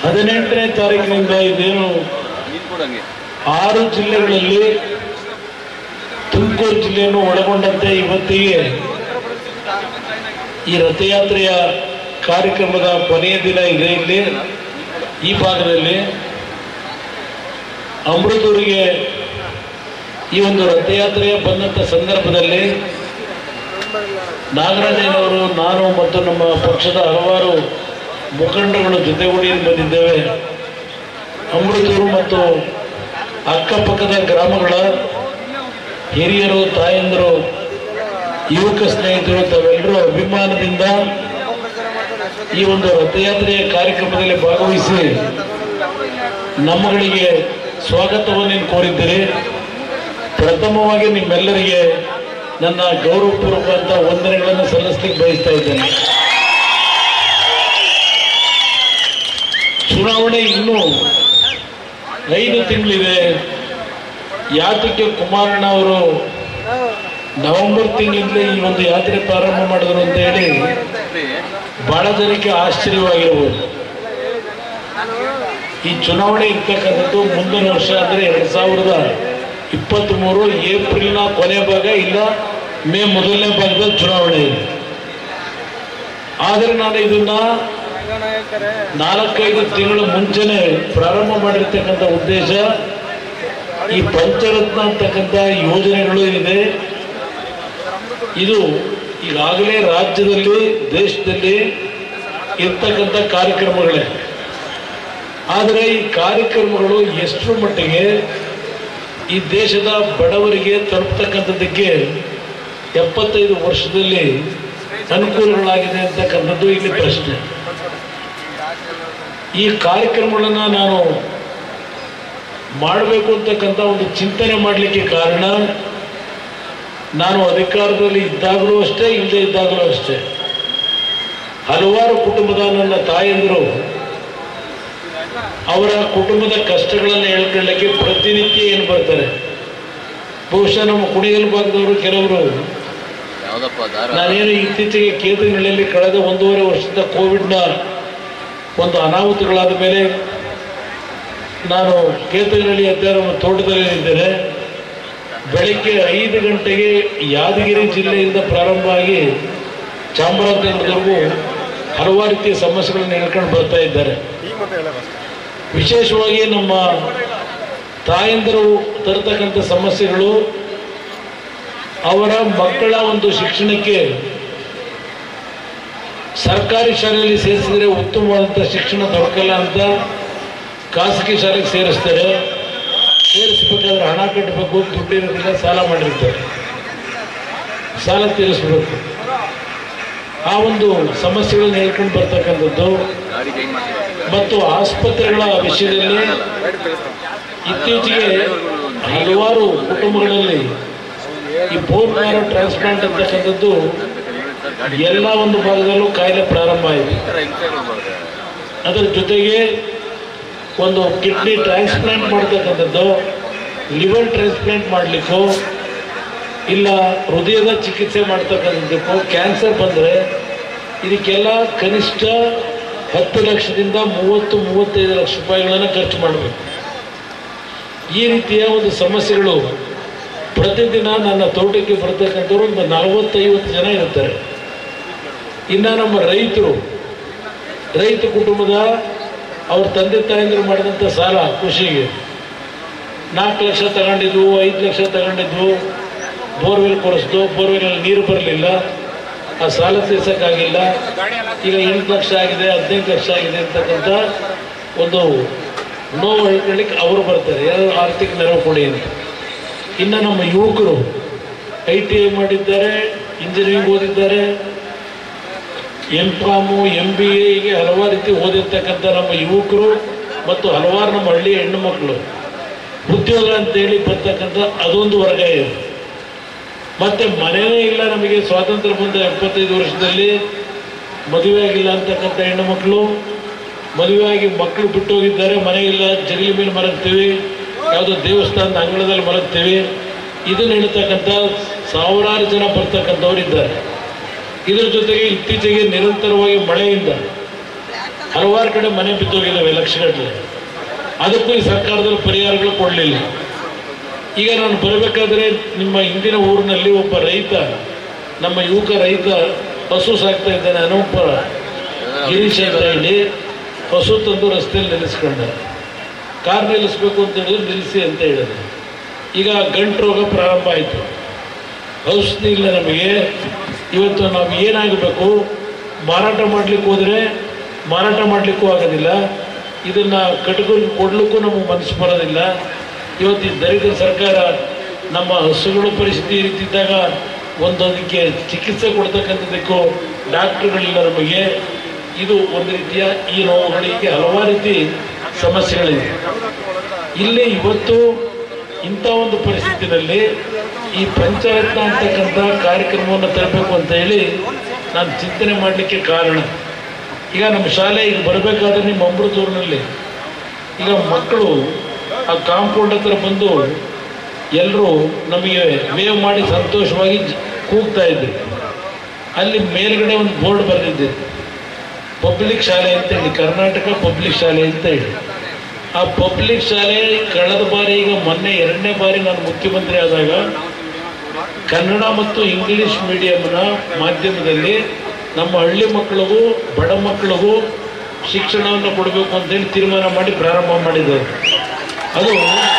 ಹದಿನೆಂಟನೇ ತಾರೀಕಿನಿಂದ ಇದೇನು ಆರು ಜಿಲ್ಲೆಗಳಲ್ಲಿ ತುಮಕೂರು ಜಿಲ್ಲೆಯನ್ನು ಒಳಗೊಂಡಂತೆ ಇವತ್ತಿಗೆ ಈ ರಥಯಾತ್ರೆಯ ಕಾರ್ಯಕ್ರಮದ ಕೊನೆಯ ದಿನ ಇದೆ ಇಲ್ಲಿ ಈ ಭಾಗದಲ್ಲಿ ಅಮೃತೂರಿಗೆ ಈ ಒಂದು ರಥಯಾತ್ರೆಯ ಬಂದಂಥ ಸಂದರ್ಭದಲ್ಲಿ ನಾಗರಾಜನವರು ನಾನು ಮತ್ತು ನಮ್ಮ ಪಕ್ಷದ ಹಲವಾರು ಮುಖಂಡರುಗಳು ಜೊತೆಗೂಡಿ ಇಲ್ಲಿ ಬಂದಿದ್ದೇವೆ ಅಮೃತೂರು ಮತ್ತು ಅಕ್ಕಪಕ್ಕದ ಗ್ರಾಮಗಳ ಹಿರಿಯರು ತಾಯಂದರು ಯುವಕ ಸ್ನೇಹಿತರು ತಾವೆಲ್ಲರೂ ಅಭಿಮಾನದಿಂದ ಈ ಒಂದು ರಥಯಾತ್ರೆಯ ಕಾರ್ಯಕ್ರಮದಲ್ಲಿ ಭಾಗವಹಿಸಿ ನಮ್ಮಗಳಿಗೆ ಸ್ವಾಗತವನ್ನು ಕೋರಿದ್ದೀರಿ ಪ್ರಥಮವಾಗಿ ನಿಮ್ಮೆಲ್ಲರಿಗೆ ನನ್ನ ಗೌರವಪೂರ್ವಕ ವಂದನೆಗಳನ್ನು ಸಲ್ಲಿಸ್ಲಿಕ್ಕೆ ಬಯಸ್ತಾ ಇದ್ದೇನೆ ಚುನಾವಣೆ ಇನ್ನೂ ಐದು ತಿಂಗಳಿದೆ ಯಾತಕ್ಕೆ ಕುಮಾರಣ್ಣ ಅವರು ನವೆಂಬರ್ ತಿಂಗಳಿಂದ ಈ ಒಂದು ಯಾತ್ರೆ ಪ್ರಾರಂಭ ಮಾಡಿದ್ರು ಅಂತ ಹೇಳಿ ಬಹಳ ಜನಕ್ಕೆ ಆಶ್ಚರ್ಯವಾಗಿರ್ಬೋದು ಈ ಚುನಾವಣೆ ಇರ್ತಕ್ಕಂಥದ್ದು ಮುಂದಿನ ವರ್ಷ ಅಂದ್ರೆ ಎರಡ್ ಸಾವಿರದ ಇಪ್ಪತ್ತ್ ಮೂರು ಏಪ್ರಿಲ್ನ ಕೊನೆ ಭಾಗ ಇಲ್ಲ ಮೇ ಮೊದಲನೇ ಭಾಗದಲ್ಲಿ ಚುನಾವಣೆ ಇದೆ ಆದರೆ ನಾನು ಇದನ್ನ ನಾಲ್ಕೈದು ತಿಂಗಳ ಮುಂಚೆನೆ ಪ್ರಾರಂಭ ಮಾಡಿರ್ತಕ್ಕಂಥ ಉದ್ದೇಶ ಈ ಪಂಚರತ್ನ ಅಂತಕ್ಕಂಥ ಯೋಜನೆಗಳು ಇದೆ ಇದು ಈಗಾಗಲೇ ರಾಜ್ಯದಲ್ಲಿ ದೇಶದಲ್ಲಿ ಇರ್ತಕ್ಕಂಥ ಕಾರ್ಯಕ್ರಮಗಳೇ ಆದರೆ ಈ ಕಾರ್ಯಕ್ರಮಗಳು ಎಷ್ಟರ ಮಟ್ಟಿಗೆ ಈ ದೇಶದ ಬಡವರಿಗೆ ತಲುಪ್ತಕ್ಕಂಥದ್ದಕ್ಕೆ ಎಪ್ಪತ್ತೈದು ವರ್ಷದಲ್ಲಿ ಅನುಕೂಲಗಳಾಗಿದೆ ಅಂತಕ್ಕಂಥದ್ದು ಇಲ್ಲಿ ಪ್ರಶ್ನೆ ಈ ಕಾರ್ಯಕ್ರಮಗಳನ್ನ ನಾನು ಮಾಡಬೇಕು ಅಂತಕ್ಕಂಥ ಒಂದು ಚಿಂತನೆ ಮಾಡಲಿಕ್ಕೆ ಕಾರಣ ನಾನು ಅಧಿಕಾರದಲ್ಲಿ ಇದ್ದಾಗಲೂ ಅಷ್ಟೇ ಇಲ್ಲದೆ ಇದ್ದಾಗಲೂ ಅಷ್ಟೇ ಹಲವಾರು ಕುಟುಂಬದ ನನ್ನ ತಾಯಂದಿರು ಅವರ ಕುಟುಂಬದ ಕಷ್ಟಗಳನ್ನು ಹೇಳ್ಕೊಳ್ಳಿಕ್ಕೆ ಪ್ರತಿನಿತ್ಯ ಏನು ಬರ್ತಾರೆ ಬಹುಶಃ ನಮ್ಮ ಕುಣಿಗಲ್ ಭಾಗದವರು ಕೆಲವರು ಯಾವ್ದಪ್ಪ ದಾರ ನಾನೇನು ಇತ್ತೀಚೆಗೆ ಕೇತನಹಳ್ಳಿಯಲ್ಲಿ ಕಳೆದ ಒಂದೂವರೆ ವರ್ಷದ ಕೋವಿಡ್ನ ಒಂದು ಅನಾಹುತಗಳಾದ ಮೇಲೆ ನಾನು ಕೇತನಹಳ್ಳಿ ಹತ್ತಿರ ನಮ್ಮ ತೋಟದಲ್ಲಿ ಇದ್ದೇನೆ ಬೆಳಿಗ್ಗೆ ಐದು ಗಂಟೆಗೆ ಯಾದಗಿರಿ ಜಿಲ್ಲೆಯಿಂದ ಪ್ರಾರಂಭ ಆಗಿ ಚಾಮರಾಜನಗರದವರೆಗೂ ಹಲವಾರು ರೀತಿಯ ಸಮಸ್ಯೆಗಳನ್ನು ಹೇಳ್ಕೊಂಡು ಬರ್ತಾ ಇದ್ದಾರೆ ವಿಶೇಷವಾಗಿ ನಮ್ಮ ತಾಯಂದಿರು ತರತಕ್ಕಂಥ ಸಮಸ್ಯೆಗಳು ಅವರ ಮಕ್ಕಳ ಒಂದು ಶಿಕ್ಷಣಕ್ಕೆ ಸರ್ಕಾರಿ ಶಾಲೆಯಲ್ಲಿ ಸೇರಿಸಿದರೆ ಉತ್ತಮವಾದಂಥ ಶಿಕ್ಷಣ ದೊರಕಲ್ಲ ಅಂತ ಖಾಸಗಿ ಶಾಲೆಗೆ ಸೇರಿಸ್ತಾರೆ ಸೇರಿಸ್ಬೇಕಾದ್ರೆ ಹಣ ಕಟ್ಟಬೇಕು ದುಡ್ಡಿರೋದಿಲ್ಲ ಸಾಲ ಮಾಡಿರ್ತಾರೆ ಸಾಲ ತೀರಿಸ್ಬೇಕು ಆ ಒಂದು ಸಮಸ್ಯೆಗಳನ್ನ ಹೇಳ್ಕೊಂಡು ಬರ್ತಕ್ಕಂಥದ್ದು ಗಾಡಿ ಚೇಂಜ್ ಮಾಡ್ತೀವಿ ಮತ್ತು ಆಸ್ಪತ್ರೆಗಳ ವಿಷಯದಲ್ಲಿ ಇತ್ತೀಚೆಗೆ ಹಲವಾರು ಕುಟುಂಬಗಳಲ್ಲಿ ಈ ಬೋನ್ ಮ್ಯಾರೋ ಟ್ರಾನ್ಸ್ಪ್ಲಾಂಟ್ ಅಂತಕ್ಕಂಥದ್ದು ಸರ್ ಗಾಡಿ ಎಲ್ಲ ಒಂದು ಭಾಗದಲ್ಲೂ ಕಾಯಿಲೆ ಪ್ರಾರಂಭ ಆಯಿತು ಈ ಥರ ಹಿಂಸೆ ಕೊಡ್ಬಾರ್ದು ಅದರ ಜೊತೆಗೆ ಒಂದು ಕಿಡ್ನಿ ಟ್ರಾನ್ಸ್ಪ್ಲಾಂಟ್ ಮಾಡ್ತಕ್ಕಂಥದ್ದು ಲಿವರ್ ಟ್ರಾನ್ಸ್ಪ್ಲಾಂಟ್ ಮಾಡಲಿಕ್ಕೂ ಇಲ್ಲ ಹೃದಯದ ಚಿಕಿತ್ಸೆ ಮಾಡ್ತಕ್ಕಂಥದ್ದಕ್ಕೂ ಕ್ಯಾನ್ಸರ್ ಬಂದರೆ ಇದಕ್ಕೆಲ್ಲ ಕನಿಷ್ಠ ಹತ್ತು ಲಕ್ಷದಿಂದ ಮೂವತ್ತು ಮೂವತ್ತೈದು ಲಕ್ಷ ರೂಪಾಯಿಗಳನ್ನು ಖರ್ಚು ಮಾಡಬೇಕು ಈ ರೀತಿಯ ಒಂದು ಸಮಸ್ಯೆಗಳು ಪ್ರತಿದಿನ ನನ್ನ ತೋಟಕ್ಕೆ ಬರ್ತಕ್ಕಂಥವ್ರು ಒಂದು ನಲವತ್ತೈವತ್ತು ಜನ ಇರ್ತಾರೆ ಇನ್ನು ನಮ್ಮ ರೈತರು ರೈತ ಕುಟುಂಬದ ಅವ್ರ ತಂದೆ ತಾಯಂದಿರು ಮಾಡಿದಂಥ ಸಾಲ ಕೃಷಿಗೆ ನಾಲ್ಕು ಲಕ್ಷ ತಗೊಂಡಿದ್ವು ಐದು ಲಕ್ಷ ತಗೊಂಡಿದ್ವು ಬೋರ್ವೆಲ್ ಕೊರೆಸ್ದು ಬೋರ್ವೆಲಲ್ಲಿ ನೀರು ಬರಲಿಲ್ಲ ಆ ಸಾಲ ತೀರ್ಸೋಕ್ಕಾಗಿಲ್ಲ ಈಗ ಎಂಟು ಲಕ್ಷ ಆಗಿದೆ ಹದಿನೈದು ಲಕ್ಷ ಆಗಿದೆ ಅಂತಕ್ಕಂಥ ಒಂದು ನೋವು ಹೇಳ್ಕೊಳ್ಳಿಕ್ಕೆ ಅವರು ಬರ್ತಾರೆ ಯಾರು ಆರ್ಥಿಕ ನೆರವು ಕೊಡಿ ಅಂತ ಇನ್ನು ನಮ್ಮ ಯುವಕರು ಐ ಟಿ ಐ ಮಾಡಿದ್ದಾರೆ ಇಂಜಿನಿಯರಿಂಗ್ ಓದಿದ್ದಾರೆ M com M B A ಹೀಗೆ ಹಲವಾರು ರೀತಿ ಓದಿರ್ತಕ್ಕಂಥ ನಮ್ಮ ಯುವಕರು ಮತ್ತು ಹಲವಾರು ನಮ್ಮ ಹಳ್ಳಿಯ ಹೆಣ್ಣು ಮಕ್ಕಳು ಉದ್ಯೋಗ ಅಂತೇಳಿ ಬರ್ತಕ್ಕಂಥ ಅದೊಂದು ವರ್ಗ ಇದೆ ಮತ್ತೆ ಮನೆಯೇ ಇಲ್ಲ ನಮಗೆ ಸ್ವಾತಂತ್ರ್ಯ ಬಂದ ಎಪ್ಪತ್ತೈದು ವರ್ಷದಲ್ಲಿ ಮದುವೆ ಆಗಿಲ್ಲ ಅಂತಕ್ಕಂಥ ಹೆಣ್ಣು ಮಕ್ಕಳು ಮದುವೆ ಆಗಿ ಮಕ್ಕಳು ಬಿಟ್ಟು ಹೋಗಿದ್ದಾರೆ ಮನೆ ಇಲ್ಲ ಜಗಲಿ ಮೇಲೆ ಮಲಗ್ತೀವಿ ಯಾವುದೋ ದೇವಸ್ಥಾನದ ಅಂಗಳದಲ್ಲಿ ಮಲಗ್ತೀವಿ ಇದನ್ನು ಹೇಳ್ತಕ್ಕಂಥ ಸಾವಿರಾರು ಜನ ಬರ್ತಕ್ಕಂಥವ್ರು ಇದ್ದಾರೆ ಇದರ ಜೊತೆಗೆ ಇತ್ತೀಚೆಗೆ ನಿರಂತರವಾಗಿ ಮಳೆಯಿಂದ ಹಲವಾರು ಕಡೆ ಮನೆ ಬಿದ್ದೋಗಿದ್ದಾವೆ ಲಕ್ಷಗಟ್ಟಲೆ ಅದಕ್ಕೂ ಈ ಸರ್ಕಾರದಲ್ಲಿ ಪರಿಹಾರಗಳು ಕೊಡಲಿಲ್ಲ ಈಗ ನಾನು ಬರಬೇಕಾದ್ರೆ ನಿಮ್ಮ ಹಿಂದಿನ ಊರಿನಲ್ಲಿ ಒಬ್ಬ ರೈತ ನಮ್ಮ ಯುವಕ ರೈತ ಹಸು ಸಾಕ್ತಾ ಇದ್ದಾನೆ ಅನೂಪ ಗಿರೀಶ್ ಅಂತ ಹೇಳಿ ಹಸು ತಂದು ರಸ್ತೆಯಲ್ಲಿ ನಿಲ್ಲಿಸ್ಕೊಂಡ ಕಾರ್ ನಿಲ್ಲಿಸ್ಬೇಕು ಅಂತ ಹೇಳಿದ್ರೆ ನಿಲ್ಲಿಸಿ ಅಂತ ಹೇಳಿದೆ ಈಗ ಗಂಟು ರೋಗ ಪ್ರಾರಂಭ ಆಯಿತು ಔಷಧಿ ಇಲ್ಲ ನಮಗೆ ಇವತ್ತು ನಾವು ಏನಾಗಬೇಕು ಮಾರಾಟ ಮಾಡ್ಲಿಕ್ಕೆ ಹೋದರೆ ಮಾರಾಟ ಮಾಡಲಿಕ್ಕೂ ಆಗೋದಿಲ್ಲ ಇದನ್ನು ಕಟಕರಿಗೆ ಕೊಡ್ಲಿಕ್ಕೂ ನಮಗೆ ಮನಸ್ಸು ಬರೋದಿಲ್ಲ ಇವತ್ತು ಈ ದರಿದ್ರ ಸರ್ಕಾರ ನಮ್ಮ ಹಸುಗಳು ಪರಿಸ್ಥಿತಿ ಈ ರೀತಿ ಇದ್ದಾಗ ಒಂದೊಂದಕ್ಕೆ ಚಿಕಿತ್ಸೆ ಕೊಡ್ತಕ್ಕಂಥದ್ದಕ್ಕೂ ಡಾಕ್ಟ್ರುಗಳಿಲ್ಲ ನಮಗೆ ಇದು ಒಂದು ರೀತಿಯ ಈ ನೋವುಗಳಿಗೆ ಹಲವಾರು ರೀತಿ ಸಮಸ್ಯೆಗಳಿದೆ ಇಲ್ಲಿ ಇವತ್ತು ಇಂಥ ಒಂದು ಪರಿಸ್ಥಿತಿನಲ್ಲಿ ಈ ಪಂಚರತ್ನ ಅಂತಕ್ಕಂಥ ಕಾರ್ಯಕ್ರಮವನ್ನು ತರಬೇಕು ಅಂತ ಹೇಳಿ ನಾನು ಚಿಂತನೆ ಮಾಡಲಿಕ್ಕೆ ಕಾರಣ ಈಗ ನಮ್ಮ ಶಾಲೆ ಈಗ ಬರಬೇಕಾದ್ರೆ ನಿಮ್ಮ ಅಮೃತೂರಿನಲ್ಲಿ ಈಗ ಮಕ್ಕಳು ಆ ಕಾಂಪೌಂಡ್ ಹತ್ರ ಬಂದು ಎಲ್ಲರೂ ನಮಗೆ ವೇವ್ ಮಾಡಿ ಸಂತೋಷವಾಗಿ ಜ- ಕೂಗ್ತಾ ಇದ್ರು ಅಲ್ಲಿ ಮೇಲ್ಗಡೆ ಒಂದು ಬೋರ್ಡ್ ಬರೆದಿದ್ದೆ ಪಬ್ಲಿಕ್ ಶಾಲೆ ಅಂತ ಹೇಳಿ ಕರ್ನಾಟಕ ಪಬ್ಲಿಕ್ ಶಾಲೆ ಅಂತ ಹೇಳಿ ಆ ಪಬ್ಲಿಕ್ ಶಾಲೆ ಕಳೆದ ಬಾರಿ ಈಗ ಮೊನ್ನೆ ಎರಡನೇ ಬಾರಿ ನಾನು ಮುಖ್ಯಮಂತ್ರಿ ಆದಾಗ ಕನ್ನಡ ಮತ್ತು ಇಂಗ್ಲಿಷ್ ಮೀಡಿಯಂನ ಮಾಧ್ಯಮದಲ್ಲಿ ನಮ್ಮ ಹಳ್ಳಿ ಮಕ್ಕಳಿಗೂ ಬಡ ಮಕ್ಕಳಿಗೂ ಶಿಕ್ಷಣವನ್ನು ಕೊಡಬೇಕು ಅಂತೇಳಿ ತೀರ್ಮಾನ ಮಾಡಿ ಪ್ರಾರಂಭ ಮಾಡಿದ್ದಾರೆ ಅದು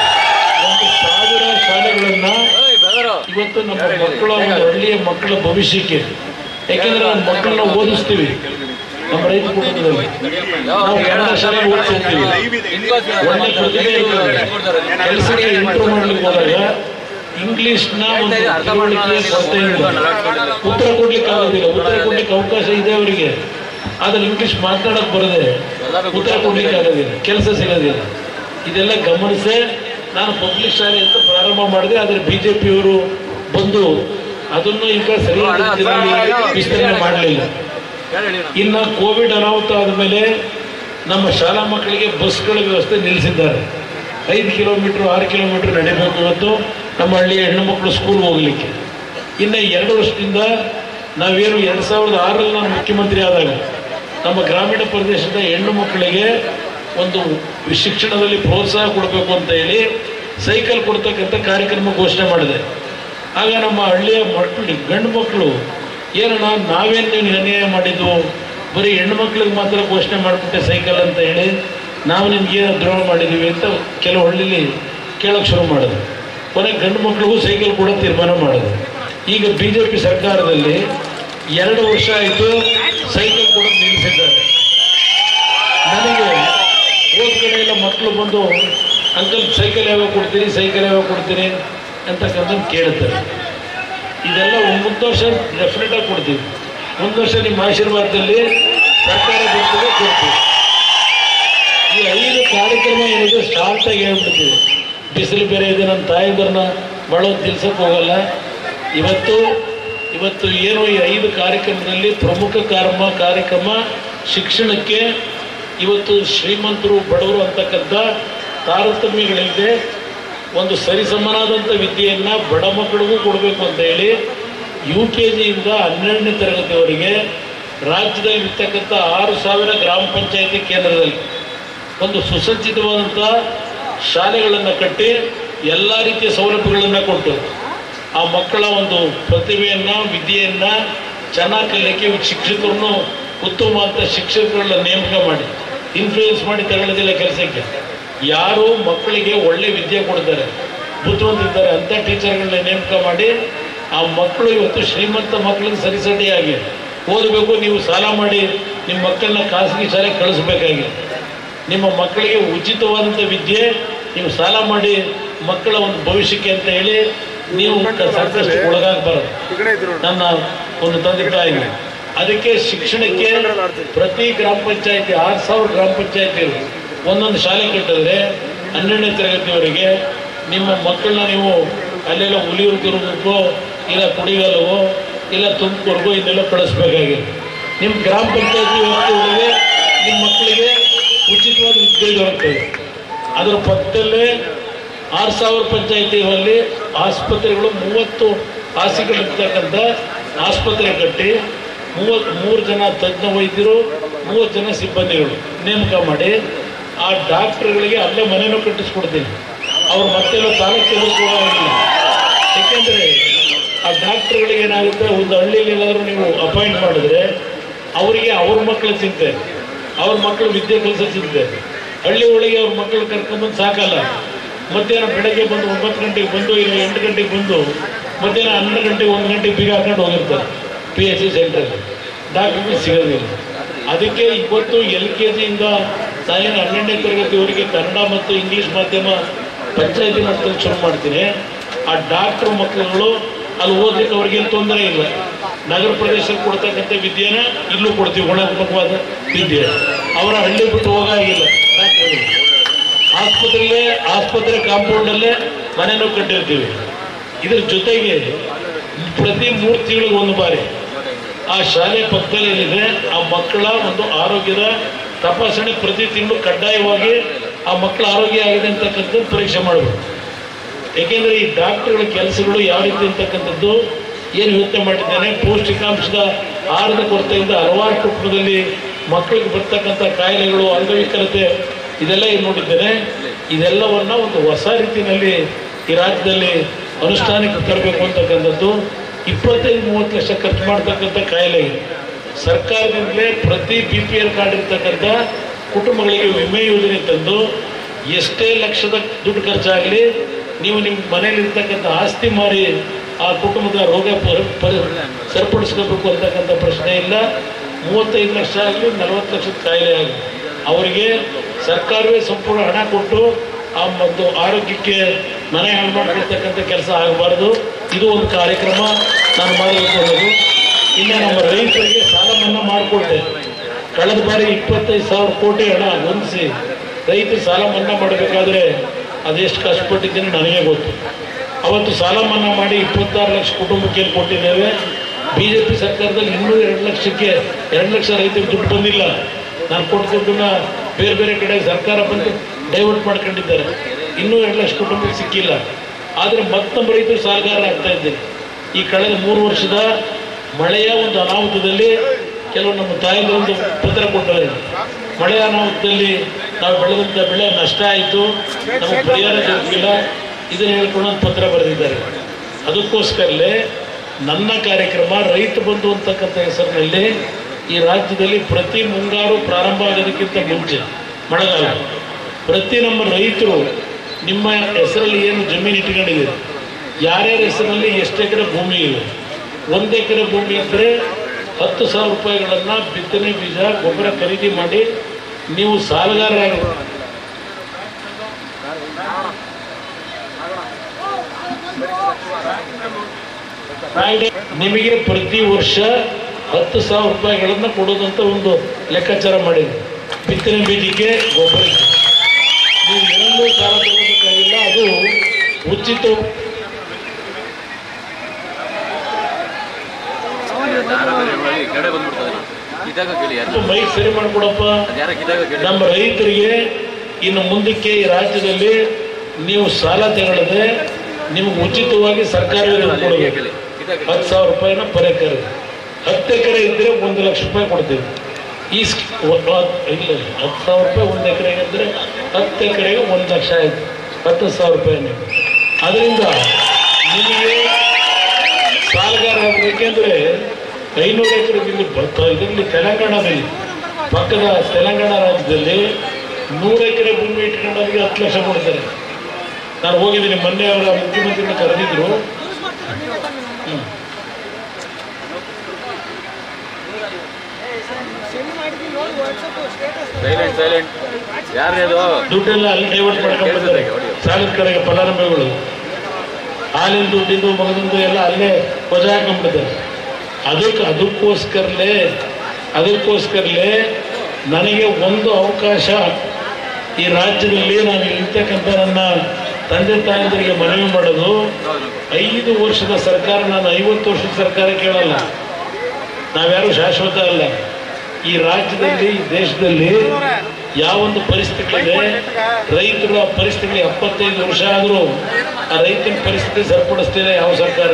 ಒಂದು ಸಾವಿರ ಶಾಲೆಗಳನ್ನು ಇವತ್ತು ನಮ್ಮ ಮಕ್ಕಳ ಒಂದು ಹಳ್ಳಿಯ ಮಕ್ಕಳ ಭವಿಷ್ಯಕ್ಕೆ ಯಾಕೆಂದ್ರೆ ನಮ್ಮ ಮಕ್ಕಳನ್ನ ಓದಿಸ್ತೀವಿ ನಮ್ಮ ರೈತ ಕುಟುಂಬದಲ್ಲಿ ನಾವು ಕನ್ನಡ ಶಾಲೆ ಓದಿಸ್ತೀವಿ ಒಳ್ಳೆ ಪ್ರತಿಭೆ ಇರ್ತದೆ ಕೆಲಸಕ್ಕೆ ಇಂಪ್ರೂವ್ ಮಾಡ್ಲಿಕ್ಕೆ ಹೋದಾಗ ಇಂಗ್ಲಿಷ್ನ ಒಂದು ತಿಳುವಳಿಕೆ ಕೊರತೆ ಇಲ್ಲ ಉತ್ತರ ಕೊಡ್ಲಿಕ್ಕೆ ಆಗೋದಿಲ್ಲ ಉತ್ತರ ಕೊಡ್ಲಿಕ್ಕೆ ಅವಕಾಶ ಇದೆ ಅವರಿಗೆ ಆದ್ರೆ ಇಂಗ್ಲಿಷ್ ಮಾತನಾಡಕ್ ಬರದೆ ಉತ್ತರ ಕೊಡ್ಲಿಕ್ಕೆ ಆಗೋದಿಲ್ಲ ಕೆಲಸ ಸಿಗೋದಿಲ್ಲ ಇದೆಲ್ಲ ಗಮನಿಸೇ ನಾನು ಪಬ್ಲಿಕ್ ಶಾಲೆ ಅಂತ ಪ್ರಾರಂಭ ಮಾಡಿದೆ ಆದರೆ ಬಿಜೆಪಿಯವರು ಬಂದು ಅದನ್ನು ಈಗ ಸರಿಯಾದ ರೀತಿಯಲ್ಲಿ ವಿಸ್ತರಣೆ ಮಾಡಲಿಲ್ಲ ಇನ್ನು ಕೋವಿಡ್ ಅನಾಹುತ ಆದಮೇಲೆ ನಮ್ಮ ಶಾಲಾ ಮಕ್ಕಳಿಗೆ ಬಸ್ಗಳ ವ್ಯವಸ್ಥೆ ನಿಲ್ಲಿಸಿದ್ದಾರೆ ಐದು ಕಿಲೋಮೀಟ್ರ್ ಆರು ಕಿಲೋಮೀಟ್ರ್ ನಡಿಬೇಕು ಇವತ್ತು ನಮ್ಮ ಹಳ್ಳಿಯ ಹೆಣ್ಣು ಮಕ್ಕಳು ಸ್ಕೂಲ್ ಹೋಗ್ಲಿಕ್ಕೆ ಇನ್ನು ಎರಡು ವರ್ಷದಿಂದ ನಾವೇನು ಎರಡು ಸಾವಿರದ ಆರರಲ್ಲಿ ನಾನು ಮುಖ್ಯಮಂತ್ರಿ ಆದಾಗ ನಮ್ಮ ಗ್ರಾಮೀಣ ಪ್ರದೇಶದ ಹೆಣ್ಣು ಮಕ್ಕಳಿಗೆ ಒಂದು ಶಿಕ್ಷಣದಲ್ಲಿ ಪ್ರೋತ್ಸಾಹ ಕೊಡಬೇಕು ಅಂತ ಹೇಳಿ ಸೈಕಲ್ ಕೊಡ್ತಕ್ಕಂಥ ಕಾರ್ಯಕ್ರಮ ಘೋಷಣೆ ಮಾಡಿದೆ ಆಗ ನಮ್ಮ ಹಳ್ಳಿಯ ಮಕ್ಕಳು ಗಂಡು ಮಕ್ಕಳು ಏನಣ್ಣ ನಾವೇನು ನೀನು ಅನ್ಯಾಯ ಮಾಡಿದ್ವು ಬರೀ ಹೆಣ್ಣು ಮಕ್ಳಿಗೆ ಮಾತ್ರ ಘೋಷಣೆ ಮಾಡಿಬಿಟ್ಟೆ ಸೈಕಲ್ ಅಂತ ಹೇಳಿ ನಾವು ನಿಮ್ಗೆ ಏನೋ ದ್ರೋಹ ಮಾಡಿದ್ದೀವಿ ಅಂತ ಕೆಲವು ಹಳ್ಳಿಲಿ ಕೇಳೋಕೆ ಶುರು ಮಾಡಿದ್ರು ಕೊನೆಗೆ ಗಂಡು ಮಕ್ಳಿಗೂ ಸೈಕಲ್ ಕೂಡ ತೀರ್ಮಾನ ಮಾಡಿದ್ರು ಈಗ ಬಿ ಜೆ ಪಿ ಸರ್ಕಾರದಲ್ಲಿ ಎರಡು ವರ್ಷ ಆಯಿತು ಸೈಕಲ್ ಕೂಡ ನಿಲ್ಲಿಸಿದ್ದಾರೆ ನನಗೆ ಹೋದ ಕಡೆ ಎಲ್ಲ ಮಕ್ಕಳು ಬಂದು ಅಂಕಲ್ ಸೈಕಲ್ ಯಾವಾಗ ಕೊಡ್ತೀರಿ ಸೈಕಲ್ ಯಾವಾಗ ಕೊಡ್ತೀರಿ ಅಂತಕ್ಕಂಥದ್ದು ಕೇಳ್ತಾರೆ ಇದೆಲ್ಲ ಒಂದು ಮುಂದೆ ವರ್ಷ ಡೆಫಿನೆಟ್ ಆಗಿ ಕೊಡ್ತೀವಿ ಒಂದು ವರ್ಷ ನಿಮ್ಮ ಆಶೀರ್ವಾದದಲ್ಲಿ ಸರ್ಕಾರ ಬರ್ತದೆ ಕೊಡ್ತೀವಿ ಈ ಐದು ಕಾರ್ಯಕ್ರಮ ಏನಿದೆ ಸ್ಟಾರ್ಟ್ ಆಗಿ ಹೇಳ್ಬಿಡ್ತೀವಿ ಬಿಸಿಲು ಬೇರೆ ಇದೆ ನನ್ನ ತಾಯಿದರನ್ನ ಭಾಳ ತಿಳ್ಸಕ್ಕೆ ಹೋಗಲ್ಲ ಇವತ್ತು ಇವತ್ತು ಏನು ಈ ಐದು ಕಾರ್ಯಕ್ರಮದಲ್ಲಿ ಪ್ರಮುಖ ಕಾರ್ಮ ಕಾರ್ಯಕ್ರಮ ಶಿಕ್ಷಣಕ್ಕೆ ಇವತ್ತು ಶ್ರೀಮಂತರು ಬಡವರು ಅಂತಕ್ಕಂಥ ತಾರತಮ್ಯಗಳಿಲ್ಲದೆ ಒಂದು ಸರಿಸಮನಾದಂಥ ವಿದ್ಯೆಯನ್ನು ಬಡ ಮಕ್ಕಳಿಗೂ ಕೊಡಬೇಕು ಅಂತ ಹೇಳಿ ಯು ಕೆ ಜಿಯಿಂದ ಹನ್ನೆರಡನೇ ತರಗತಿವರೆಗೆ ರಾಜ್ಯದಲ್ಲಿ ಇರ್ತಕ್ಕಂಥ ಆರು ಸಾವಿರ ಗ್ರಾಮ ಪಂಚಾಯತಿ ಕೇಂದ್ರದಲ್ಲಿ ಒಂದು ಸುಸಜ್ಜಿತವಾದಂಥ ಶಾಲೆಗಳನ್ನು ಕಟ್ಟಿ ಎಲ್ಲ ರೀತಿಯ ಸೌಲಭ್ಯಗಳನ್ನು ಕೊಟ್ಟು ಆ ಮಕ್ಕಳ ಒಂದು ಪ್ರತಿಭೆಯನ್ನು ವಿದ್ಯೆಯನ್ನು ಚೆನ್ನಾಗಿ ಕಲಿಯಕ್ಕೆ ಶಿಕ್ಷಕರನ್ನು ಉತ್ತಮವಾದ ಶಿಕ್ಷಕಗಳನ್ನ ನೇಮಕ ಮಾಡಿ ಇನ್ಫ್ಲೂಯೆನ್ಸ್ ಮಾಡಿ ತಗೊಳ್ಳೋದಿಲ್ಲ ಕೆಲಸಕ್ಕೆ ಯಾರು ಮಕ್ಕಳಿಗೆ ಒಳ್ಳೆ ವಿದ್ಯೆ ಕೊಡ್ತಾರೆ ಬುದ್ಧಿವಂತಿದ್ದಾರೆ ಅಂಥ ಟೀಚರ್ಗಳನ್ನ ನೇಮಕ ಮಾಡಿ ಆ ಮಕ್ಕಳು ಇವತ್ತು ಶ್ರೀಮಂತ ಮಕ್ಕಳಿಗೆ ಸರಿಸಟಿಯಾಗಿ ಓದಬೇಕು ನೀವು ಸಾಲ ಮಾಡಿ ನಿಮ್ಮ ಮಕ್ಕಳನ್ನ ಖಾಸಗಿ ಶಾಲೆಗೆ ಕಳಿಸ್ಬೇಕಾಗಿ ನಿಮ್ಮ ಮಕ್ಕಳಿಗೆ ಉಚಿತವಾದಂಥ ವಿದ್ಯೆ ನೀವು ಸಾಲ ಮಾಡಿ ಮಕ್ಕಳ ಒಂದು ಭವಿಷ್ಯಕ್ಕೆ ಅಂತ ಹೇಳಿ ನೀವು ಸಾಕಷ್ಟು ಒಳಗಾಗಬಾರದು ನನ್ನ ಒಂದು ತಂದೆ ತಾಯಿಗೆ ಅದಕ್ಕೆ ಶಿಕ್ಷಣಕ್ಕೆ ಪ್ರತಿ ಗ್ರಾಮ ಪಂಚಾಯತಿ ಆರು ಸಾವಿರ ಗ್ರಾಮ ಪಂಚಾಯತಿ ಒಂದೊಂದು ಶಾಲೆ ಕಟ್ಟಿದ್ರೆ ಹನ್ನೆರಡನೇ ತರಗತಿವರೆಗೆ ನಿಮ್ಮ ಮಕ್ಕಳನ್ನ ನೀವು ಅಲ್ಲೆಲ್ಲ ಹುಲಿಯೂರ್ಗಿರ್ಬೇಕು ಇಲ್ಲ ಕುಡಿಗಾಲವೋ ಇಲ್ಲ ತುಮಕೂರಿಗೋ ಇನ್ನೆಲ್ಲ ಕಳಿಸ್ಬೇಕಾಗಿದೆ ನಿಮ್ಮ ಗ್ರಾಮ ಪಂಚಾಯತಿ ವ್ಯಾಪ್ತಿಯೊಳಗೆ ನಿಮ್ಮ ಮಕ್ಕಳಿಗೆ ಉಚಿತವಾದ ವಿದ್ಯೆ ದೊರಕ್ತದೆ ಅದರ ಪಕ್ಕದಲ್ಲೇ ಆರು ಸಾವಿರ ಪಂಚಾಯತಿಗಳಲ್ಲಿ ಆಸ್ಪತ್ರೆಗಳು ಮೂವತ್ತು ಹಾಸಿಗಳಿರ್ತಕ್ಕಂಥ ಆಸ್ಪತ್ರೆ ಕಟ್ಟಿ ಮೂವತ್ತ್ ಮೂರು ಜನ ತಜ್ಞ ವೈದ್ಯರು ಮೂವತ್ತು ಜನ ಸಿಬ್ಬಂದಿಗಳು ನೇಮಕ ಮಾಡಿ ಆ ಡಾಕ್ಟರ್ಗಳಿಗೆ ಅಲ್ಲೇ ಮನೆನೂ ಕಟ್ಟಿಸ್ಕೊಡ್ತೀನಿ ಅವ್ರು ಮತ್ತೆಲ್ಲ ತಾಲೂಕಿಗೂ ಕೂಡ ಆಗಿಲ್ಲ ಯಾಕೆಂದರೆ ಆ ಡಾಕ್ಟರ್ಗಳಿಗೆ ಏನಾಗುತ್ತೆ ಒಂದು ಹಳ್ಳಿಯಲ್ಲಿ ಏನಾದರೂ ನೀವು ಅಪಾಯಿಂಟ್ ಮಾಡಿದ್ರೆ ಅವರಿಗೆ ಅವ್ರ ಮಕ್ಕಳ ಚಿಂತೆ ಅವ್ರ ಮಕ್ಕಳು ವಿದ್ಯೆ ಕಲಿಸೋ ಚಿಂತೆ ಹಳ್ಳಿ ಒಳಗೆ ಅವ್ರ ಮಕ್ಕಳು ಕರ್ಕೊಂಬಂದು ಸಾಕಲ್ಲ ಮಧ್ಯಾಹ್ನ ಬೆಳಗ್ಗೆ ಬಂದು ಒಂಬತ್ತು ಗಂಟೆಗೆ ಬಂದು ಇಲ್ಲ ಎಂಟು ಗಂಟೆಗೆ ಬಂದು ಮಧ್ಯಾಹ್ನ ಹನ್ನೊಂದು ಗಂಟೆಗೆ ಒಂದು ಗಂಟೆಗೆ ಬೀಗ ಹಾಕೊಂಡು ಹೋಗಿರ್ತಾರೆ ಪಿ ಎಚ್ ಸಿ ಸೆಂಟ್ರಲ್ಲಿ ಡಾಕ್ಟರ್ಗಳು ಸಿಗೋದಿಲ್ಲ ಅದಕ್ಕೆ ಇವತ್ತು ಎಲ್ ಕೆ ಜಿಯಿಂದ ನಾನೇನು ಹನ್ನೆರಡನೇ ತರಗತಿವರೆಗೆ ಕನ್ನಡ ಮತ್ತು ಇಂಗ್ಲೀಷ್ ಮಾಧ್ಯಮ ಪಂಚಾಯತಿ ಮಟ್ಟದಲ್ಲಿ ಶುರು ಮಾಡ್ತೀನಿ ಆ ಡಾಕ್ಟ್ರ್ ಮಕ್ಕಳುಗಳು ಅಲ್ಲಿ ಓದ್ಲಿಕ್ಕೆ ಅವ್ರಿಗೇನು ತೊಂದರೆ ಇಲ್ಲ ನಗರ ಪ್ರದೇಶಕ್ಕೆ ಕೊಡ್ತಕ್ಕಂಥ ವಿದ್ಯೆನ ಇಲ್ಲೂ ಕೊಡ್ತೀವಿ ಗುಣಾತ್ಮಕವಾದ ವಿದ್ಯೆ ಅವರ ಹಳ್ಳಿ ಬಿಟ್ಟು ಹೋಗಾಗಿಲ್ಲ ಡಾಕ್ಟ್ರುಗಳು ಆಸ್ಪತ್ರೆಯಲ್ಲೇ ಆಸ್ಪತ್ರೆ ಕಾಂಪೌಂಡಲ್ಲೇ ಮನೆನೂ ಕಟ್ಟಿರ್ತೀವಿ ಇದ್ರ ಜೊತೆಗೆ ಪ್ರತಿ ಮೂರು ತಿಂಗಳಿಗೆ ಒಂದು ಬಾರಿ ಆ ಶಾಲೆ ಪಕ್ಕದಲ್ಲಿ ಏನಿದೆ ಆ ಮಕ್ಕಳ ಒಂದು ಆರೋಗ್ಯದ ತಪಾಸಣೆ ಪ್ರತಿ ತಿಂಗಳು ಕಡ್ಡಾಯವಾಗಿ ಆ ಮಕ್ಕಳ ಆರೋಗ್ಯ ಆಗಿದೆ ಅಂತಕ್ಕಂಥದ್ದು ಪರೀಕ್ಷೆ ಮಾಡಬೇಕು ಏಕೆಂದರೆ ಈ ಡಾಕ್ಟರ್ಗಳ ಕೆಲಸಗಳು ಯಾವ ರೀತಿ ಅಂತಕ್ಕಂಥದ್ದು ಏನು ಯೋಚನೆ ಮಾಡಿದ್ದೇನೆ ಪೌಷ್ಟಿಕಾಂಶದ ಆಹಾರದ ಕೊರತೆಯಿಂದ ಹಲವಾರು ಕುಟುಂಬದಲ್ಲಿ ಮಕ್ಕಳಿಗೆ ಬರ್ತಕ್ಕಂಥ ಕಾಯಿಲೆಗಳು ಅಂಗವಿಕಲತೆ ಇದೆಲ್ಲ ಏನು ನೋಡಿದ್ದೇನೆ ಇದೆಲ್ಲವನ್ನ ಒಂದು ಹೊಸ ರೀತಿಯಲ್ಲಿ ಈ ರಾಜ್ಯದಲ್ಲಿ ಅನುಷ್ಠಾನಕ್ಕೆ ತರಬೇಕು ಅಂತಕ್ಕಂಥದ್ದು ಇಪ್ಪತ್ತೈದು ಮೂವತ್ತು ಲಕ್ಷ ಖರ್ಚು ಮಾಡ್ತಕ್ಕಂಥ ಕಾಯಿಲೆ ಇದೆ ಸರ್ಕಾರದಿಂದಲೇ ಪ್ರತಿ ಬಿ ಪಿ ಎಲ್ ಕಾರ್ಡ್ ಇರ್ತಕ್ಕಂಥ ಕುಟುಂಬಗಳಿಗೆ ವಿಮೆ ಯೋಜನೆ ತಂದು ಎಷ್ಟೇ ಲಕ್ಷದ ದುಡ್ಡು ಖರ್ಚಾಗಲಿ ನೀವು ನಿಮ್ಮ ಮನೇಲಿ ಇರ್ತಕ್ಕಂಥ ಆಸ್ತಿ ಮಾರಿ ಆ ಕುಟುಂಬದ ರೋಗ ಪರ- ಪರಿ ಸರಿಪಡಿಸ್ಕೋಬೇಕು ಅಂತಕ್ಕಂಥ ಪ್ರಶ್ನೆ ಇಲ್ಲ ಮೂವತ್ತೈದು ಲಕ್ಷ ಆಗಲಿ ನಲವತ್ತು ಲಕ್ಷದ ಕಾಯಿಲೆ ಆಗಲಿ ಅವರಿಗೆ ಸರ್ಕಾರವೇ ಸಂಪೂರ್ಣ ಹಣ ಕೊಟ್ಟು ಆ ಒಂದು ಆರೋಗ್ಯಕ್ಕೆ ಮನೆ ಹಾಳು ಮಾಡ್ಕೊಳ್ತಕ್ಕಂಥ ಕೆಲಸ ಆಗಬಾರ್ದು ಇದು ಒಂದು ಕಾರ್ಯಕ್ರಮ ನಾನು ಮಾಡಬೇಕು ಅನ್ನೋದು ಇನ್ನು ನಮ್ಮ ರೈತರಿಗೆ ಸಾಲ ಮನ್ನಾ ಮಾಡಿಕೊಟ್ಟೆ ಕಳೆದ ಬಾರಿ ಇಪ್ಪತ್ತೈದು ಸಾವಿರ ಕೋಟಿ ಹಣ ಹೊಂದಿಸಿ ರೈತರು ಸಾಲ ಮನ್ನಾ ಮಾಡಬೇಕಾದ್ರೆ ಅದೆಷ್ಟು ಕಷ್ಟಪಟ್ಟಿದ್ದೀನಿ ನನಗೆ ಗೊತ್ತು ಅವತ್ತು ಸಾಲ ಮನ್ನಾ ಮಾಡಿ ಇಪ್ಪತ್ತಾರು ಲಕ್ಷ ಕುಟುಂಬಕ್ಕೆ ಏನು ಕೊಟ್ಟಿದ್ದೇವೆ ಬಿ ಜೆ ಪಿ ಸರ್ಕಾರದಲ್ಲಿ ಇನ್ನೂ ಎರಡು ಲಕ್ಷಕ್ಕೆ ಎರಡು ಲಕ್ಷ ರೈತರಿಗೆ ದುಡ್ಡು ಬಂದಿಲ್ಲ ನಾನು ಕೊಟ್ಟ ದುಡ್ಡನ್ನ ಬೇರೆ ಬೇರೆ ಕಡೆ ಸರ್ಕಾರ ಬಂದು ಡೈವರ್ಟ್ ಮಾಡ್ಕೊಂಡಿದ್ದಾರೆ ಇನ್ನೂ ಎರಡು ಲಕ್ಷ ಕುಟುಂಬಕ್ಕೆ ಸಿಕ್ಕಿಲ್ಲ ಆದರೆ ಮತ್ತೊಬ್ಬ ರೈತರು ಸಾಲಗಾರ ಆಗ್ತಾ ಇದ್ದಾರೆ ಈ ಕಳೆದ ಮೂರು ವರ್ಷದ ಮಳೆಯ ಒಂದು ಅನಾಹುತದಲ್ಲಿ ಕೆಲವು ನಮ್ಮ ತಾಯಂದಿರೊಂದು ಪತ್ರ ಕೊಟ್ಟರೆ ಮಳೆಯ ಅನಾಹುತದಲ್ಲಿ ನಾವು ಬೆಳೆದಂಥ ಬೆಳೆ ನಷ್ಟ ಆಯಿತು ನಮಗೆ ಪರಿಹಾರ ದೊರಕಿಲ್ಲ ಇದನ್ನು ಹೇಳ್ಕೊಂಡು ಒಂದು ಪತ್ರ ಬರೆದಿದ್ದಾರೆ ಅದಕ್ಕೋಸ್ಕರಲೇ ನನ್ನ ಕಾರ್ಯಕ್ರಮ ರೈತ ಬಂಧು ಅಂತಕ್ಕಂಥ ಹೆಸರಿನಲ್ಲಿ ಈ ರಾಜ್ಯದಲ್ಲಿ ಪ್ರತಿ ಮುಂಗಾರು ಪ್ರಾರಂಭ ಆಗೋದಕ್ಕಿಂತ ಮುಂಚೆ ಮಳೆಗಾಲ ಪ್ರತಿ ನಮ್ಮ ರೈತರು ನಿಮ್ಮ ಹೆಸರಲ್ಲಿ ಏನು ಜಮೀನು ಇಟ್ಕೊಂಡಿದ್ದೀರಿ ಯಾರ್ಯಾರ ಹೆಸರಲ್ಲಿ ಎಷ್ಟು ಎಕರೆ ಭೂಮಿ ಇದೆ ಒಂದು ಎಕರೆ ಭೂಮಿ ಇದ್ದರೆ ಹತ್ತು ಸಾವಿರ ರೂಪಾಯಿಗಳನ್ನು ಬಿತ್ತನೆ ಬೀಜ ಗೊಬ್ಬರ ಖರೀದಿ ಮಾಡಿ ನೀವು ಸಾಲಗಾರರಾಗಿ ಕಾಯ್ದೆ ನಿಮಗೆ ಪ್ರತಿ ವರ್ಷ ಹತ್ತು ಸಾವಿರ ರೂಪಾಯಿಗಳನ್ನು ಕೊಡೋದಂತ ಒಂದು ಲೆಕ್ಕಾಚಾರ ಮಾಡಿದೆ ಬಿತ್ತನೆ ಬೀಜಕ್ಕೆ ಗೊಬ್ಬರಕ್ಕೆ ನೀವು ಎಲ್ಲೂ ಸಾಲ ತಗೋಬೇಕಾಗಿಲ್ಲ ಅದು ಉಚಿತ ದಾರ ಬೇರೆ ಮಾಡಿ ಈ ಕಡೆ ಬಂದ್ಬಿಡ್ತದೆ ಕಿತ್ತಾಗ ಕೇಳಿ ಯಾರು ಮೈಕ್ ಸರಿ ಮಾಡ್ಕೊಡಪ್ಪ ಯಾರ ಕಿತ್ತಾಗ ಕೇಳಿ ನಮ್ಮ ರೈತರಿಗೆ ಇನ್ನು ಮುಂದಕ್ಕೆ ಈ ರಾಜ್ಯದಲ್ಲಿ ನೀವು ಸಾಲ ತಗೊಳ್ಳದೆ ನಿಮಗೆ ಉಚಿತವಾಗಿ ಸರ್ಕಾರವೇ ದುಡ್ಡು ಕೊಡಬೇಕು ಕೇಳಿ ಕಿತ್ತಾಗ ಹತ್ತು ಸಾವಿರ ರೂಪಾಯಿನ per ಎಕರೆ ಹತ್ತು ಎಕರೆ ಇದ್ದರೆ ಒಂದು ಲಕ್ಷ ರೂಪಾಯಿ ಕೊಡ್ತೀವಿ ಈ ಸ್ಕೀ- ಒ- ಒ- ಇಲ್ಲ ಇಲ್ಲ, ಹತ್ತು ಸಾವಿರ ರೂಪಾಯಿ ಒಂದು ಎಕರೆಗೆ ಅಂದರೆ ಹತ್ತು ಎಕರೆಗೆ ಒಂದು ಲಕ್ಷ ಆಯಿತು ಹತ್ತು ಸಾವಿರ ರೂಪಾಯಿನೇ ಅದರಿಂದ ನಿಮಗೆ ಸಾಲಗಾರ ಆಗಬೇಕೆಂದ್ರೆ ಐನೂರು ಎಕರೆ ಇಲ್ಲಿ ಬರ್ತಾ ಇದರಲ್ಲಿ ತೆಲಂಗಾಣದಲ್ಲಿ ಪಕ್ಕದ ತೆಲಂಗಾಣ ರಾಜ್ಯದಲ್ಲಿ ನೂರು ಎಕರೆ ಭೂಮಿ ಇಟ್ಕೊಂಡವರಿಗೆ ಹತ್ತು ಲಕ್ಷ ಕೊಡ್ತಾರೆ ನಾನು ಹೋಗಿದ್ದೀನಿ ಮೊನ್ನೆ ಅವರ ಮುಖ್ಯಮಂತ್ರಿನ ಕರೆದಿದ್ರು ಹ್ಮ್. ಸೈಲೆಂಟ್ ಸೈಲೆಂಟ್ ಯಾರೇ ಅದು ದುಡ್ಡೆಲ್ಲ ಅಲ್ಲಿ ಡೈವರ್ಟ್ ಮಾಡ್ಕೊಂಡ್ಬರ್ತಾರೆ ಸಾಲದ ಕಡೆಗೆ ಫಲಾನುಭವಿಗಳು ಹಾಲಿನ ದುಡ್ಡಿಂದು ಮಗನಿಂದು ಎಲ್ಲ ಅಲ್ಲೇ ವಜಾ ಹಾಕೊಂಡ್ಬಿಡ್ತಾರೆ ಅದಕ್ಕೆ ಅದಕ್ಕೋಸ್ಕರಲೇ ಅದಕ್ಕೋಸ್ಕರಲೇ ನನಗೆ ಒಂದು ಅವಕಾಶ ಈ ರಾಜ್ಯದಲ್ಲಿ ನಾನು ಇರ್ತಕ್ಕಂಥ ನನ್ನ ತಂದೆ ತಾಯಂದಿರಿಗೆ ಮನವಿ ಮಾಡೋದು ಐದು ವರ್ಷದ ಸರ್ಕಾರ ನಾನು ಐವತ್ತು ವರ್ಷದ ಸರ್ಕಾರ ಕೇಳಲ್ಲ ನಾವ್ಯಾರು ಶಾಶ್ವತ ಅಲ್ಲ ಈ ರಾಜ್ಯದಲ್ಲಿ ಈ ದೇಶದಲ್ಲಿ ಯಾವೊಂದು ಪರಿಸ್ಥಿತಿ ಇದೆ ರೈತರ ಪರಿಸ್ಥಿತಿ ಎಪ್ಪತ್ತೈದು ವರ್ಷ ಆದರೂ ಆ ರೈತನ ಪರಿಸ್ಥಿತಿ ಸರಿಪಡಿಸ್ತಿಲ್ಲ ಯಾವ ಸರ್ಕಾರ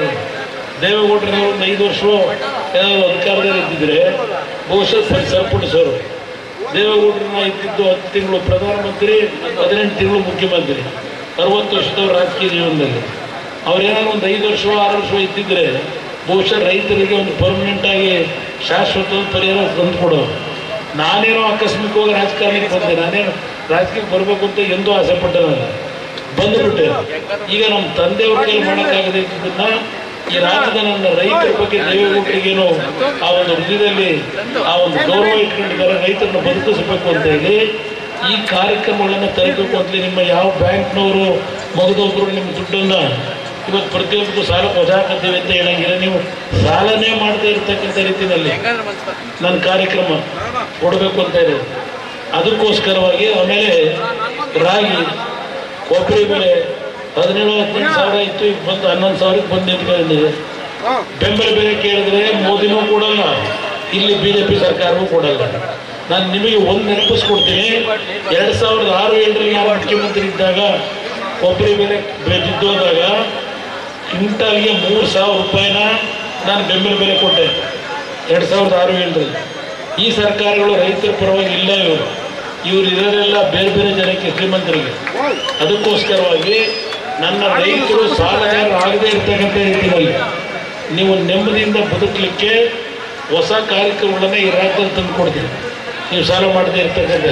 ದೇವೇಗೌಡರವರು ಒಂದು ಐದು ವರ್ಷ ಏನಾದ್ರು ಅಧಿಕಾರದಲ್ಲಿ ಇದ್ದಿದ್ರೆ ಬಹುಶಃ ಸರಿ ಸರಿಪಡಿಸೋರು ದೇವೇಗೌಡರನ್ನ ಇದ್ದಿದ್ದು ಹತ್ತು ತಿಂಗಳು ಪ್ರಧಾನಮಂತ್ರಿ ಹದಿನೆಂಟು ತಿಂಗಳು ಮುಖ್ಯಮಂತ್ರಿ ಅರವತ್ತು ವರ್ಷದವ್ರ ರಾಜಕೀಯ ಜೀವನದಲ್ಲಿ ಅವ್ರೇನಾದ್ರು ಒಂದು ಐದು ವರ್ಷ ಆರು ವರ್ಷ ಇದ್ದಿದ್ರೆ ಬಹುಶಃ ರೈತರಿಗೆ ಒಂದು ಪರ್ಮನೆಂಟ್ ಆಗಿ ಶಾಶ್ವತ ಪರಿಹಾರ ತಂದುಕೊಡೋರು ನಾನೇನೋ ಆಕಸ್ಮಿಕವಾಗಿ ರಾಜಕಾರಣಕ್ಕೆ ಬಂದೆ ನಾನೇನು ರಾಜಕೀಯಕ್ಕೆ ಬರಬೇಕು ಅಂತ ಎಂದೂ ಆಸೆ ಪಟ್ಟನಲ್ಲ ಬಂದುಬಿಟ್ಟೆ ಈಗ ನಮ್ಮ ತಂದೆಯವ್ರಿಗೆ ಮಾಡೋಕ್ಕಾಗದೆ ಇದ್ದದನ್ನ ಈ ರಾಜ್ಯದ ನನ್ನ ರೈತರ ಬಗ್ಗೆ ದೇವೇಗೌಡರಿಗೇನು ಆ ಒಂದು ಹೃದಯದಲ್ಲಿ ಆ ಒಂದು ಗೌರವ ಇಟ್ಕೊಂಡಿದ್ದಾರೆ ರೈತರನ್ನ ಬದುಕಿಸಬೇಕು ಅಂತ ಹೇಳಿ ಈ ಕಾರ್ಯಕ್ರಮಗಳನ್ನು ತರಬೇಕು ಅಂತಲೇ ನಿಮ್ಮ ಯಾವ ಬ್ಯಾಂಕ್ನವರು ಮಗದೊಬ್ಬರು ನಿಮ್ಮ ದುಡ್ಡನ್ನ ಇವತ್ತು ಪ್ರತಿಯೊಬ್ಬರಿಗೂ ಸಾಲ ಒದಾಕತ್ತೀವಿ ಅಂತ ಹೇಳಂಗಿಲ್ಲ ನೀವು ಸಾಲನೇ ಮಾಡದೇ ಇರ್ತಕ್ಕಂಥ ರೀತಿಯಲ್ಲಿ ಹೆಂಗಂದ್ರೆ ಮನ್ಸ್ತ ನನ್ನ ಕಾರ್ಯಕ್ರಮ ಕೊಡಬೇಕು ಅಂತ ಇದೆ ಅದಕ್ಕೋಸ್ಕರವಾಗಿ ಆಮೇಲೆ ರಾಗಿ ಕೊಬ್ಬರಿ ಬೆಲೆ ಹದಿನೇಳು ಹದಿನೆಂಟು ಸಾವಿರ ಇತ್ತು ಈಗ ಬಂದು ಹನ್ನೊಂದು ಸಾವಿರಕ್ಕೆ ಬಂದು ನಿಂತ್ಕೊಂಡಿದೆ ಬೆಂಬಲ ಬೆಲೆ ಕೇಳಿದ್ರೆ ಮೋದಿನೂ ಕೊಡಲ್ಲ ಇಲ್ಲಿ ಬಿ ಜೆ ಪಿ ಸರ್ಕಾರವೂ ಕೊಡಲ್ಲ ನಾನು ನಿಮಗೆ ಒಂದು ನೆನಪಿಸ್ಕೊಡ್ತೀನಿ ಎರಡು ಸಾವಿರದ ಆರು ಏಳರಲ್ಲಿ ನಾನು ಮುಖ್ಯಮಂತ್ರಿ ಇದ್ದಾಗ ಕೊಬ್ಬರಿ ಬೆಲೆ ಬಿದ್ದೋದಾಗ ಕ್ವಿಂಟಲ್ಗೆ ಮೂರು ಸಾವಿರ ರೂಪಾಯಿನ ನಾನು ಬೆಂಬಲ ಬೆಲೆ ಕೊಟ್ಟೆ ಎರಡು ಸಾವಿರದ ಆರು ಏಳರಲ್ಲಿ ಈ ಸರ್ಕಾರಗಳು ರೈತರ ಪರವಾಗಿ ಇಲ್ಲ ಇವರು ಇವರು ಇರೋರೆಲ್ಲ ಬೇರೆ ಬೇರೆ ಜನಕ್ಕೆ ಶ್ರೀಮಂತರಿಗೆ ಅದಕ್ಕೋಸ್ಕರವಾಗಿ ನನ್ನ ರೈತರು ಸಾಲಗಾರರು ಆಗದೇ ಇರ್ತಕ್ಕಂಥ ರೀತಿಯಲ್ಲಿ ನೀವು ನೆಮ್ಮದಿಯಿಂದ ಬದುಕಲಿಕ್ಕೆ ಹೊಸ ಕಾರ್ಯಕ್ರಮಗಳನ್ನು ಈ ರಾಜ್ಯದಲ್ಲಿ ತಂದು ಕೊಡ್ತೀನಿ ನೀವು ಸಾಲ ಮಾಡದೇ ಇರ್ತಕ್ಕಂಥ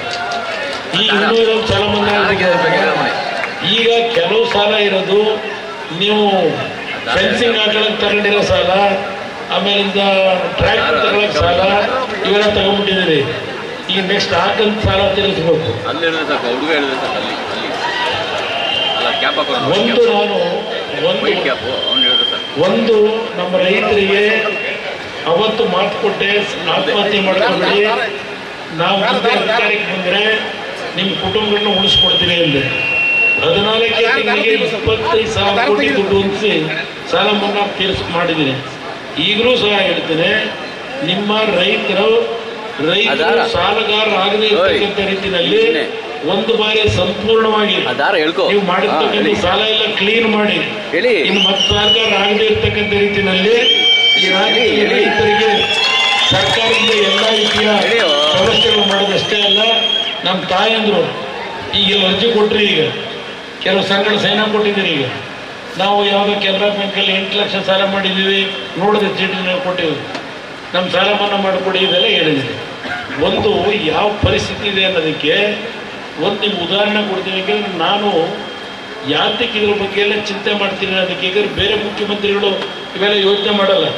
ಈಗ ಇನ್ನೂ ಇರೋದು ಸಾಲ ಮನ್ನಾ ಆಗ್ಬೇಕು. ಈಗ ಕೆಲವು ಸಾಲ ಇರೋದು ನೀವು ಫೆನ್ಸಿಂಗ್ ಹಾಕೊಳಕ್ ತಗೊಂಡಿರೋ ಸಾಲ ಆಮೇಲಿಂದ ಟ್ರ್ಯಾಕ್ಟರ್ ತಗೊಳಕ್ ಸಾಲ ಇವೆಲ್ಲ ತಗೊಂಡ್ಬಿಟ್ಟಿದ್ದೀರಿ ಈಗ ನೆಕ್ಸ್ಟ್ ಹಾಕಂತ ಸಾಲ ತೀರಿಸ್ಬೇಕು ಅಲ್ಲಿ ಹೇಳಿದ್ರೆ ಸಾಕು ಹುಡುಗ ಹೇಳಿದ್ರೆ ಸಾಕು ಅಲ್ಲಿ ಅಲ್ಲಿ ಅಲ್ಲ ಕ್ಯಾಪ್ ಹಾಕೋದು ಒಂದು ನಾನು ಒಂದು ವೈಟ್ ಕ್ಯಾಪು ಅವ್ನು ಹೇಳಿದ್ರೆ ಸಾಕು ಒಂದು ನಮ್ಮ ರೈತರಿಗೆ ಅವತ್ತು ಮಾತು ಕೊಟ್ಟೆ ಆತ್ಮಹತ್ಯೆ ಮಾಡ್ಕೊಂಡ್ಬಿಡಿ ನಾವು ಮುಂದೆ ಅಧಿಕಾರಕ್ಕೆ ಬಂದರೆ ನಿಮ್ಮ ಕುಟುಂಬಗಳನ್ನ ಉಳಿಸ್ಕೊಡ್ತೀನಿ ಅಂದೆ ಹದಿನಾಲ್ಕೇ ತಿಂಗಳಿಗೆ ಇಪ್ಪತ್ತೈದು ಸಾವಿರ ಕೋಟಿ ದುಡ್ಡು ಹೊಂದಿಸಿ ಸಾಲ ಮನ್ನಾ ತೀರಿಸ್ ಮಾಡಿದ್ದೀನಿ ಈಗಲೂ ಸಹ ಹೇಳ್ತೇನೆ ನಿಮ್ಮ ರೈತರು ರೈತರು ಅದಾರ. ಸಾಲಗಾರರಾಗದೇ ಇರ್ತಕ್ಕಂಥ ರೀತಿಯಲ್ಲಿ ಒಂದು ಬಾರಿ ಸಂಪೂರ್ಣವಾಗಿ ಆ ದಾರ ಹೇಳ್ಕೊ ನೀವು ಹಾ, ಮಾಡಿರ್ತಕ್ಕಂಥ ಹೇಳಿ ಸಾಲ ಎಲ್ಲ ಕ್ಲೀನ್ ಮಾಡಿ ಹೇಳಿ ಇನ್ನು ಮತ್ತೆ ಸರ್ಕಾರ ಆಗದೇ ಇರ್ತಕ್ಕಂಥ ರೀತಿಯಲ್ಲಿ ಈ ರಾಜ್ಯದ ಹೇಳಿ. ರೈತರಿಗೆ ಸರ್ಕಾರದಿಂದ ಎಲ್ಲ ರೀತಿಯ ಹೇಳಿಯೋ. ವ್ಯವಸ್ಥೆಗಳು ಮಾಡೋದಷ್ಟೇ ಅಲ್ಲ ನಮ್ಮ ತಾಯಂದ್ರು ಈಗ ಇಲ್ಲಿ ಅರ್ಜಿ ಕೊಟ್ರಿ ಈಗ ಕೆಲವು ಸಂಘಗಳ ಸೈನ್ ಕೊಟ್ಟಿದ್ದೀರಿ ಈಗ ನಾವು ಯಾವುದೋ ಕೆನರಾ ಬ್ಯಾಂಕಲ್ಲಿ ಎಂಟು ಲಕ್ಷ ಸಾಲ ಮಾಡಿದ್ದೀವಿ ನೋಡಿದ್ರೆ ಚೀಟಿ ನಾವು ಕೊಟ್ಟಿವಿ ನಮ್ಮ ಸಾಲ ಮನ್ನಾ ಮಾಡಿಕೊಡಿ ಇದೆಲ್ಲ ಹೇಳಿದ್ದೀರಿ ಒಂದು ಯಾವ ಪರಿಸ್ಥಿತಿ ಇದೆ ಅನ್ನೋದಕ್ಕೆ ಒಂದು ನಿಮ್ಗೆ ಉದಾಹರಣೆ ಕೊಡ್ತೀನಿ ಯಾಕೆಂದ್ರೆ ನಾನು ಯಾತಕ್ಕೆ ಇದ್ರ ಬಗ್ಗೆ ಎಲ್ಲ ಚಿಂತೆ ಮಾಡ್ತೀನಿ ಅದಕ್ಕೆ ಯಾಕಂದ್ರೆ ಬೇರೆ ಮುಖ್ಯಮಂತ್ರಿಗಳು ಇವೆಲ್ಲ ಯೋಚನೆ ಮಾಡಲ್ಲ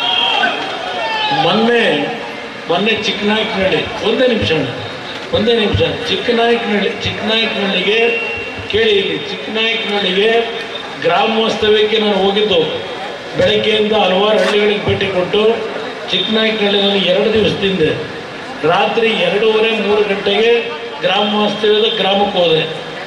ಮೊನ್ನೆ ಮೊನ್ನೆ ಚಿಕ್ಕನಾಯಕನಹಳ್ಳಿ ಒಂದೇ ನಿಮಿಷ ಅಣ್ಣ ಒಂದೇ ನಿಮಿಷ ಚಿಕ್ಕನಾಯಕನಹಳ್ಳಿ ಚಿಕ್ಕನಾಯಕನಹಳ್ಳಿಗೆ ಕೇಳಿ ಇಲ್ಲಿ ಚಿಕ್ಕನಾಯಕನಹಳ್ಳಿಗೆ ಗ್ರಾಮ ವಾಸ್ತವ್ಯಕ್ಕೆ ನಾನು ಹೋಗಿದ್ದು ಬೆಳಗ್ಗೆಯಿಂದ ಹಲವಾರು ಹಳ್ಳಿಗಳಿಗೆ ಭೇಟಿ ಕೊಟ್ಟು ಚಿಕ್ಕನಾಯಕನಹಳ್ಳಿನಲ್ಲಿ ಎರಡು ದಿವಸದಿಂದ ರಾತ್ರಿ ಎರಡೂವರೆ ಮೂರು ಗಂಟೆಗೆ ಗ್ರಾಮ ವಾಸ್ತವ್ಯದ ಗ್ರಾಮಕ್ಕೆ ಹೋದೆ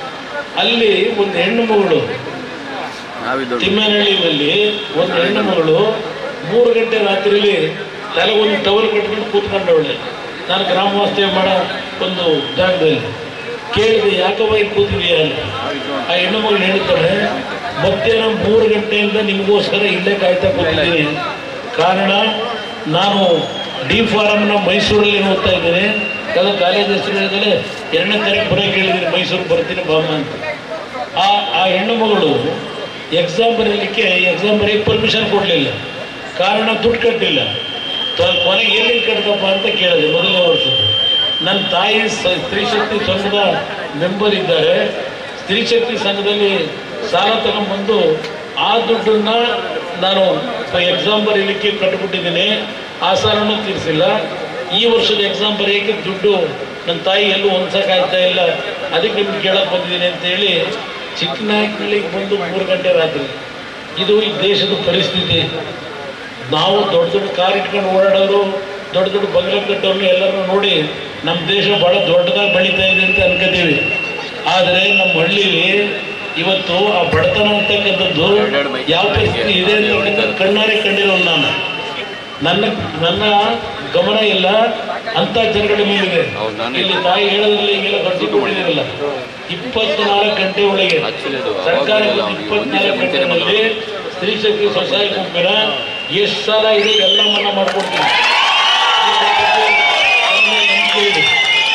ಅಲ್ಲಿ ಒಂದು ಹೆಣ್ಣು ಮಗಳು ನಾವಿದ್ದು ತಿಮ್ಮನಹಳ್ಳಿಯಲ್ಲಿ ಒಂದು ಹೆಣ್ಣು ಮಗಳು ಮೂರು ಗಂಟೆ ರಾತ್ರಿಲಿ ತಲೆ ಒಂದು ಟವಲ್ ಕಟ್ಕೊಂಡು ಕೂತ್ಕೊಂಡವಳೆ ನಾನು ಗ್ರಾಮ ವಾಸ್ತವ್ಯ ಮಾಡೋ ಒಂದು ಜಾಗದಲ್ಲಿ ಕೇಳಿದೆ ಯಾಕವ್ವ ಇಲ್ಲಿ ಕೂತಿದೀಯ ಅಂತ ಆ ಹೆಣ್ಣು ಮಗಳು ಹೇಳ್ತಾಳೆ ಮಧ್ಯಾಹ್ನ ಮೂರು ಗಂಟೆಯಿಂದ ನಿಮಗೋಸ್ಕರ ಇಲ್ಲೇ ಕಾಯ್ತಾ ಕೂತಿದ್ದೀನಿ ಕಾರಣ ನಾನು ಡಿ ಫಾರಮ್ನ ಮೈಸೂರಲ್ಲಿ ಓದ್ತಾ ಇದ್ದೇನೆ ಯಾವುದೋ ಕಾಲೇಜ್ ಹೆಸರು ಹೇಳಿದ್ರೆ ಎರಡನೇ ತಾರೀಕು ಬರೋಕೆ ಹೇಳಿದ್ದೀನಿ ಮೈಸೂರಿಗೆ ಬರ್ತೀನಿ ಬಾಮ ಅಂತ ಆ ಆ ಹೆಣ್ಣು ಮಗಳು ಎಕ್ಸಾಮ್ ಬರೀಲಿಕ್ಕೆ ಎಕ್ಸಾಮ್ ಬರೆಯಕ್ಕೆ ಪರ್ಮಿಷನ್ ಕೊಡಲಿಲ್ಲ ಕಾರಣ ದುಡ್ಡು ಕಟ್ಟಿಲ್ಲ ತ- ಕೊನೆಗೆ ಎಲ್ಲಿ ಕಟ್ತಪ್ಪ ಅಂತ ಕೇಳಿದೆ ಮೊದಲನೇ ವರ್ಷದ್ದು ನನ್ನ ತಾಯಿ ಸ ಸ್ತ್ರೀಶಕ್ತಿ ಸಂಘದ ಮೆಂಬರ್ ಇದ್ದಾರೆ ಸ್ತ್ರೀಶಕ್ತಿ ಸಂಘದಲ್ಲಿ ಸಾಲ ತಗೊಂಡ್ಬಂದು ಆ ದುಡ್ಡನ್ನ ನಾನು ಎಕ್ಸಾಮ್ ಬರೀಲಿಕ್ಕೆ ಕಟ್ಬಿಟ್ಟಿದ್ದೀನಿ ಆ ಸಾಲನೂ ತೀರಿಸಿಲ್ಲ ಈ ವರ್ಷದ ಎಕ್ಸಾಮ್ ಬರೆಯೋಕ್ಕೆ ದುಡ್ಡು ನನ್ನ ತಾಯಿ ಎಲ್ಲೂ ಹೊಂದ್ಸಕ್ಕಾಗ್ತಾ ಇಲ್ಲ ಅದಕ್ಕೆ ನಿಮ್ಗೆ ಕೇಳಕ್ಕೆ ಬಂದಿದ್ದೀನಿ ಅಂತೇಳಿ ಚಿಕ್ಕನಾಯಕನಹಳ್ಳಿಗೆ ಬಂದು ಮೂರು ಗಂಟೆ ರಾತ್ರಿ ಇದು ಈ ದೇಶದ ಪರಿಸ್ಥಿತಿ ನಾವು ದೊಡ್ಡ ದೊಡ್ಡ ಕಾರ್ ಇಟ್ಕೊಂಡು ಓಡಾಡೋರು ದೊಡ್ಡ ದೊಡ್ಡ ಬಂಗ್ಲೆ ಕಟ್ಟೋರ್ನ ಎಲ್ಲರನ್ನೂ ನೋಡಿ ನಮ್ಮ ದೇಶ ಭಾಳ ದೊಡ್ಡದಾಗಿ ಬೆಳೀತಾ ಇದೆ ಅಂತ ಅನ್ಕೋತೀವಿ ಆದರೆ ನಮ್ಮ ಹಳ್ಳಿಲಿ ಇವತ್ತು ಆ ಬಡತನ ಅಂತಕ್ಕಂಥದ್ದು ಯಾವ ಪರಿಸ್ಥಿತಿ ಇದೆ ಅಂತಕ್ಕಂಥದ್ದು ಕಣ್ಣಾರೆ ಕಂಡಿರೋನು ನಾನು ನನ್ನ ನನ್ನ ಗಮನ ಎಲ್ಲ ಅಂತ ಜನಗಳ ಮೇಲಿದೆ ಹೌದು, ನಾನು ಇಲ್ಲಿ ತಾಯಿ ಹೇಳೋದ್ರಲ್ಲಿ ಈಗೆಲ್ಲ ಗಟ್ಟಿ ಕೊಟ್ಟಿದ್ದೀರಲ್ಲ ಇಪ್ಪತ್ನಾಲ್ಕು ಗಂಟೆ ಒಳಗೆ Actually ಅದು ಸರ್ಕಾರ ಅವಾಗೆಲ್ಲ ಇಪ್ಪತ್ನಾಲ್ಕು ಒಂದು ದಿವಸ ಮುಂಚೆನೇ ಗಂಟೆನಲ್ಲಿ ಸ್ತ್ರೀ ಶಕ್ತಿ ಸ್ವಸಹಾಯ ಗುಂಪಿನ ಎಷ್ಟು ಸಾಲ ಇದೆ ಎಲ್ಲ ಮನ್ನಾ ಮಾಡ್ಕೊಡ್ತೀನಿ ಇದ್ರ ಬಗ್ಗೆ ನಮ್ಗೆ ನಂಬಿಕೆ ಇದೆ.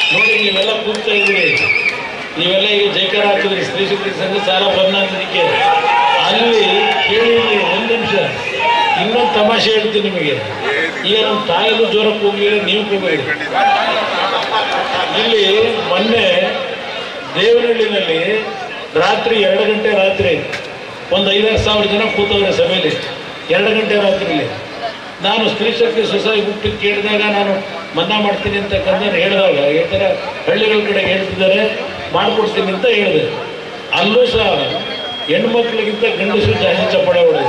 ನೀವೆಲ್ಲ ಕೂಗ್ತಾ ಇದ್ದೀರಿ ನೀವೆಲ್ಲ ಈಗ ಜೈಕಾರ ಹಾಕಿದ್ರಿ ಸ್ತ್ರೀ ಶಕ್ತಿ ಸಂಘ ಸಾಲ ಬನ್ನ ಅನ್ನೋದಕ್ಕೆ ಅಲ್ಲಿ ಕೇಳಿದ್ರಿ ಒಂದು ನಿಮಿಷ ಇನ್ನೊಂದು ತಮಾಷೆ ಹೇಳ್ತೀನಿ ನಿಮಗೆ ಈಗ ನಮ್ಮ ತಾಯಿಗೂ ಜ್ವರಕ್ಕೆ ಹೋಗ್ಲಿಲ್ಲ ನೀವು ಹೋಗಬೇಡಿ ಇಲ್ಲಿ ಮೊನ್ನೆ ದೇವನಹಳ್ಳಿನಲ್ಲಿ ರಾತ್ರಿ ಎರಡು ಗಂಟೆ ರಾತ್ರಿ ಒಂದು ಐದಾರು ಸಾವಿರ ಜನ ಕೂತವ್ರೆ ಸಭೆಯಲ್ಲಿ ಎರಡು ಗಂಟೆ ರಾತ್ರಿಲಿ ನಾನು ಸ್ತ್ರೀ ಶಕ್ತಿ ಸೊಸೈಟಿ ಹುಟ್ಟಿ ಕೇಳಿದಾಗ ನಾನು ಮನ್ನಾ ಮಾಡ್ತೀನಿ ಅಂತಕ್ಕಂಥ ಹೇಳಿದಾಗ ಈ ಥರ ಹಳ್ಳಿಗಳ ಕಡೆ ಹೇಳ್ತಿದ್ದಾರೆ ಮಾಡ್ಕೊಡ್ತೀನಿ ಅಂತ ಹೇಳಿದೆ ಅಲ್ಲೂ ಸಹ ಹೆಣ್ಮಕ್ಳಿಗಿಂತ ಗಂಡಸರು ಜಾಸ್ತಿ ಚಪ್ಪಾಳೆ ಹೊಡೆದು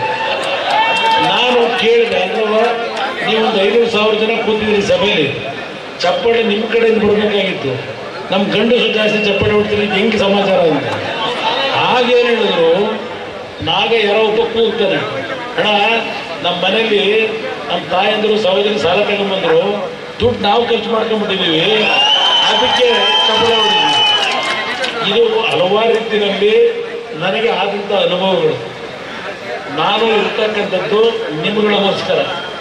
ನಾನು ಕೇಳಿದೆ ಅಲ್ವಾ ನೀವೊಂದು ಐನೂರು ಸಾವಿರ ಜನ ಕೂತಿದ್ರಿ ಸಭೆಯಲ್ಲಿ ಚಪ್ಪಾಳೆ ನಿಮ್ಮ ಕಡೆಯಿಂದ ಬರಬೇಕಾಗಿತ್ತು ನಮ್ಮ ಗಂಡಸರು ಜಾಸ್ತಿ ಚಪ್ಪಾಳೆ ಹೊಡ್ತೀರಿ ಇದು ಹೆಂಗೆ ಸಮಾಚಾರ ಅಂತ ಹಾಗೇನು ಹೇಳಿದ್ರು ನಾಗ ಯಾರೋ ಒಬ್ಬ ಕೂಗ್ತಾನೆ ಅಣ್ಣ ನಮ್ಮ ಮನೇಲಿ ನಮ್ಮ ತಾಯಂದರು ಸಹೋದರಿ ಸಾಲ ತಗೊಂಡ್ಬಂದ್ರು ದುಡ್ಡು ನಾವು ಖರ್ಚು ಮಾಡ್ಕೊಂಡ್ಬಿಟ್ಟಿದ್ದೀವಿ ಅದಕ್ಕೆ ಚಪ್ಪಾಳೆ ಹೊಡಿದ್ವಿ ಇದು ಹಲವಾರು ರೀತಿಯಲ್ಲಿ ನನಗೆ ಆದಂಥ ಅನುಭವಗಳು ನಾನು ಇರ್ತಕ್ಕಂಥದ್ದು ನಿಮ್ಗಳಿಗೋಸ್ಕರ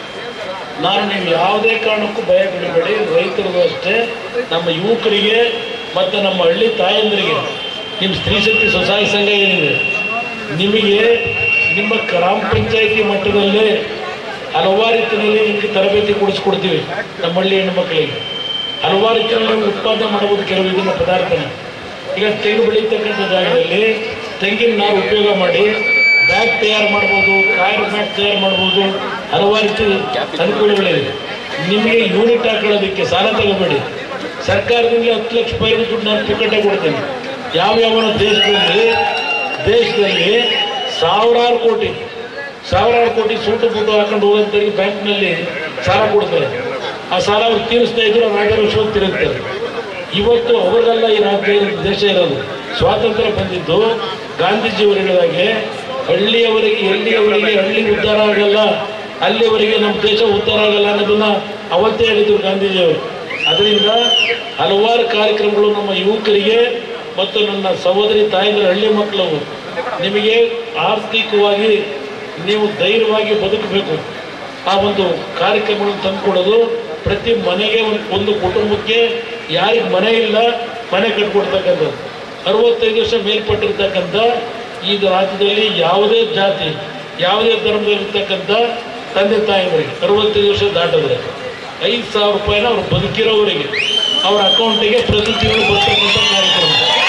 ನಾನು ನೀವು ಯಾವುದೇ ಕಾರಣಕ್ಕೂ ಭಯ ಬಿಡಬೇಡಿ ರೈತರಿಗೂ ಅಷ್ಟೇ ನಮ್ಮ ಯುವಕರಿಗೆ ಮತ್ತು ನಮ್ಮ ಹಳ್ಳಿ ತಾಯಂದರಿಗೆ ನಿಮ್ಮ ಸ್ತ್ರೀ ಶಕ್ತಿ ಸ್ವಸಹಾಯ ಸಂಘ ಏನಿದೆ ನಿಮಗೆ ನಿಮ್ಮ ಗ್ರಾಮ ಪಂಚಾಯಿತಿ ಮಟ್ಟದಲ್ಲೇ ಹಲವಾರು ರೀತಿಯಲ್ಲಿ ನಿಮಗೆ ತರಬೇತಿ ಕೊಡಿಸ್ಕೊಡ್ತೀವಿ ನಮ್ಮ ಹಳ್ಳಿ ಹೆಣ್ಣುಮಕ್ಕಳಿಗೆ ಹಲವಾರು ರೀತಿಯಲ್ಲಿ ಉತ್ಪಾದನೆ ಮಾಡಬಹುದು ಕೆಲವು ಇದನ್ನ ಪದಾರ್ಥನ ಈಗ ತೆಂಗು ಬೆಳೀತಕ್ಕಂಥ ಜಾಗದಲ್ಲಿ ತೆಂಗಿನ ನಾರು ಉಪಯೋಗ ಮಾಡಿ ಬ್ಯಾಗ್ ತಯಾರು ಮಾಡ್ಬೋದು ಕಾಯಿಲ್ ಬ್ಯಾಗ್ ತಯಾರು ಮಾಡ್ಬೋದು ಹಲವಾರು ರೀತಿ ಅನುಕೂಲಗಳಿವೆ ನಿಮಗೆ ಯೂನಿಟ್ ಹಾಕೊಳ್ಳೋದಕ್ಕೆ ಸಾಲ ತಗೋಬೇಡಿ ಸರ್ಕಾರದಿಂದ ಹತ್ತು ಲಕ್ಷ ರೂಪಾಯಿ ದುಡ್ಡು ನಾನು ಪುಕ್ಕಟ್ಟೆ ಕೊಡ್ತೇನೆ ಯಾವ ಯಾವ ದೇಶದಲ್ಲಿ ದೇಶದಲ್ಲಿ ಸಾವಿರಾರು ಕೋಟಿ ಸಾವಿರಾರು ಕೋಟಿ ಸೂಟು ಬೂಟು ಹಾಕೊಂಡು ಹೋಗೋಂಥವ್ರಿಗೆ ಬ್ಯಾಂಕ್ನಲ್ಲಿ ಸಾಲ ಕೊಡ್ತಾರೆ ಆ ಸಾಲ ಅವ್ರು ತೀರಿಸ್ತಾ ಇದ್ರು ರಾಜ್ಯ ವರ್ಷ ತಿರುಗ್ತಾರೆ ಇವತ್ತು ಅವರೆಲ್ಲ ಈ ರಾಜ್ಯ ದೇಶ ಇರೋದು ಸ್ವಾತಂತ್ರ್ಯ ಬಂದಿದ್ದು ಗಾಂಧೀಜಿಯವರು ಹೇಳಿದಾಗೆ ಹಳ್ಳಿಯವರಿಗೆ ಎಲ್ಲಿಯವರಿಗೆ ಹಳ್ಳಿ ಉದ್ಧಾರ ಆಗಲ್ಲ ಅಲ್ಲಿಯವರೆಗೆ ನಮ್ಮ ದೇಶ ಉದ್ಧಾರ ಆಗಲ್ಲ ಅನ್ನೋದನ್ನ ಅವತ್ತೇ ಹೇಳಿದ್ರು ಗಾಂಧೀಜಿಯವರು ಅದರಿಂದ ಹಲವಾರು ಕಾರ್ಯಕ್ರಮಗಳು ನಮ್ಮ ಯುವಕರಿಗೆ ಮತ್ತು ನನ್ನ ಸಹೋದರಿ ತಾಯಿಗಳ ಹಳ್ಳಿ ಮಕ್ಕಳು ನಿಮಗೆ ಆರ್ಥಿಕವಾಗಿ ನೀವು ಧೈರ್ಯವಾಗಿ ಬದುಕಬೇಕು ಆ ಒಂದು ಕಾರ್ಯಕ್ರಮಗಳನ್ನು ತಂದುಕೊಡೋದು ಪ್ರತಿ ಮನೆಗೆ ಒಂದು ಒಂದು ಕುಟುಂಬಕ್ಕೆ ಯಾರಿಗೆ ಮನೆ ಇಲ್ಲ ಮನೆ ಕಟ್ಕೊಡ್ತಕ್ಕಂಥದ್ದು ಅರವತ್ತೈದು ವರ್ಷ ಮೇಲ್ಪಟ್ಟಿರ್ತಕ್ಕಂಥ ಈ ರಾಜ್ಯದಲ್ಲಿ ಯಾವುದೇ ಜಾತಿ ಯಾವುದೇ ಧರ್ಮದಲ್ಲಿರ್ತಕ್ಕಂಥ ತಂದೆ ತಾಯಿಗಳಿಗೆ ಅರವತ್ತೈದು ವರ್ಷ ದಾಟಿದ್ರೆ ಐದು ಸಾವಿರ ರೂಪಾಯಿನ ಅವ್ರು ಬದುಕಿರೋವರಿಗೆ ಅವ್ರ ಅಕೌಂಟಿಗೆ ಪ್ರತಿ ತಿಂಗಳು ಬರ್ತಕ್ಕಂಥ ಕಾರ್ಯಕ್ರಮ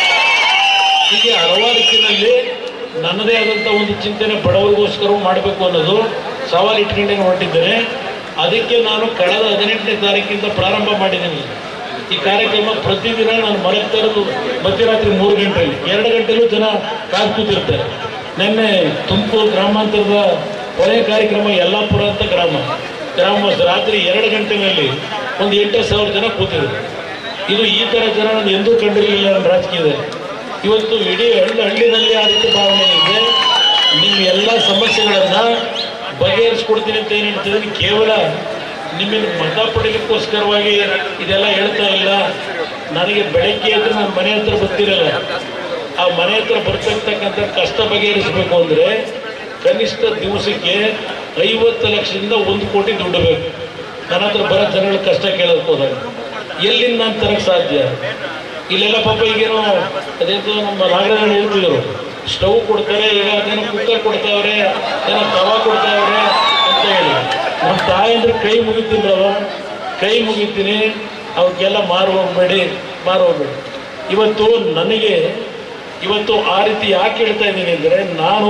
ಹೀಗೆ ಹಲವಾರು ರೀತಿಯಲ್ಲಿ ನನ್ನದೇ ಆದಂಥ ಒಂದು ಚಿಂತನೆ ಬಡವರಿಗೋಸ್ಕರ ಮಾಡಬೇಕು ಅನ್ನೋದು ಸವಾಲು ಇಟ್ಕೊಂಡೇ ಹೊರಟಿದ್ದೇನೆ ಅದಕ್ಕೆ ನಾನು ಕಳೆದ ಹದಿನೆಂಟನೇ ತಾರೀಕಿಂದ ಪ್ರಾರಂಭ ಮಾಡಿದ್ದೀನಿ ಈ ಕಾರ್ಯಕ್ರಮ ಪ್ರತಿದಿನ ನಾನು ಮಲಗ್ತಾ ಇರೋದು ಮಧ್ಯರಾತ್ರಿ ಮೂರು ಗಂಟೆಯಲ್ಲಿ ಎರಡು ಗಂಟೆಲೂ ಜನ ಕಾದು ಕೂತಿರ್ತಾರೆ ನಿನ್ನೆ ತುಮಕೂರು ಗ್ರಾಮಾಂತರದ ಕೊನೆಯ ಕಾರ್ಯಕ್ರಮ ಯಲ್ಲಾಪುರ ಅಂತ ಗ್ರಾಮ ಗ್ರಾಮ ರಾತ್ರಿ ಎರಡು ಗಂಟೆನಲ್ಲಿ ಒಂದು ಎಂಟು ಸಾವಿರ ಜನ ಕೂತಿದ್ರು ಇದು ಈ ಥರ ಜನ ನಾನು ಎಂದೂ ಕಂಡಿರಲಿಲ್ಲ ನನ್ನ ರಾಜಕೀಯದಲ್ಲಿ ಇವತ್ತು ಇಡೀ ಹಳ್ಳಿ ಹಳ್ಳಿನಲ್ಲಿ ಆ ರೀತಿ ಭಾವನೆ ಇದೆ ನಿಮ್ಮ ಎಲ್ಲ ಸಮಸ್ಯೆಗಳನ್ನು ಬಗೆಹರಿಸ್ಕೊಡ್ತೀನಿ ಅಂತ ಏನು ಹೇಳ್ತಿದ್ದೀನಿ ಕೇವಲ ನಿಮ್ಮನ್ನು ಮತ ಪಡೀಲಿಕ್ಕೋಸ್ಕರವಾಗಿ ಇದೆಲ್ಲ ಹೇಳ್ತಾ ಇಲ್ಲ ನನಗೆ ಬೆಳಗ್ಗೆ ಎದ್ದು ನನ್ನ ಮನೆ ಹತ್ರ ಬರ್ತಿರಲ್ಲ ಆ ಮನೆ ಹತ್ರ ಬರ್ತಕ್ಕಂಥ ಕಷ್ಟ ಬಗೆಹರಿಸಬೇಕು ಅಂದರೆ ಕನಿಷ್ಠ ದಿವಸಕ್ಕೆ ಐವತ್ತು ಲಕ್ಷದಿಂದ ಒಂದು ಕೋಟಿ ದುಡ್ಡು ಬೇಕು ನನ್ನ ಹತ್ರ ಬರೋ ಜನಗಳ ಕಷ್ಟ ಕೇಳೋದಕ್ಕೆ ಹೋದಾಗ ಎಲ್ಲಿಂದ ನಾನು ತರಕ್ಕೆ ಸಾಧ್ಯ ಇಲ್ಲೆಲ್ಲ ಪಾಪ ಈಗೇನೋ ಅದೇಂತೋ ನಮ್ಮ ನಾಗರಾಜ್ ಹೇಳ್ತಿದ್ರು ಸ್ಟವ್ ಕೊಡ್ತಾರೆ ಈಗ ಅದೇನೋ ಕುಕ್ಕರ್ ಕೊಡ್ತಾವ್ರೆ ಏನೋ ತವಾ ಕೊಡ್ತಾವ್ರೆ ಅಂತ ಹೇಳಿ ನಮ್ಮ ತಾಯಂದ್ರೆ ಕೈ ಮುಗಿತೀನಲ್ಲ ಕೈ ಮುಗಿತೀನಿ ಅವಕ್ಕೆಲ್ಲ ಮಾರು ಹೋಗ್ಬೇಡಿ ಮಾರು ಹೋಗ್ಬೇಡಿ ಇವತ್ತು ನನಗೆ ಇವತ್ತು ಆ ರೀತಿ ಯಾಕೆ ಹೇಳ್ತಾ ಇದ್ದೀನಿ ಅಂದರೆ ನಾನು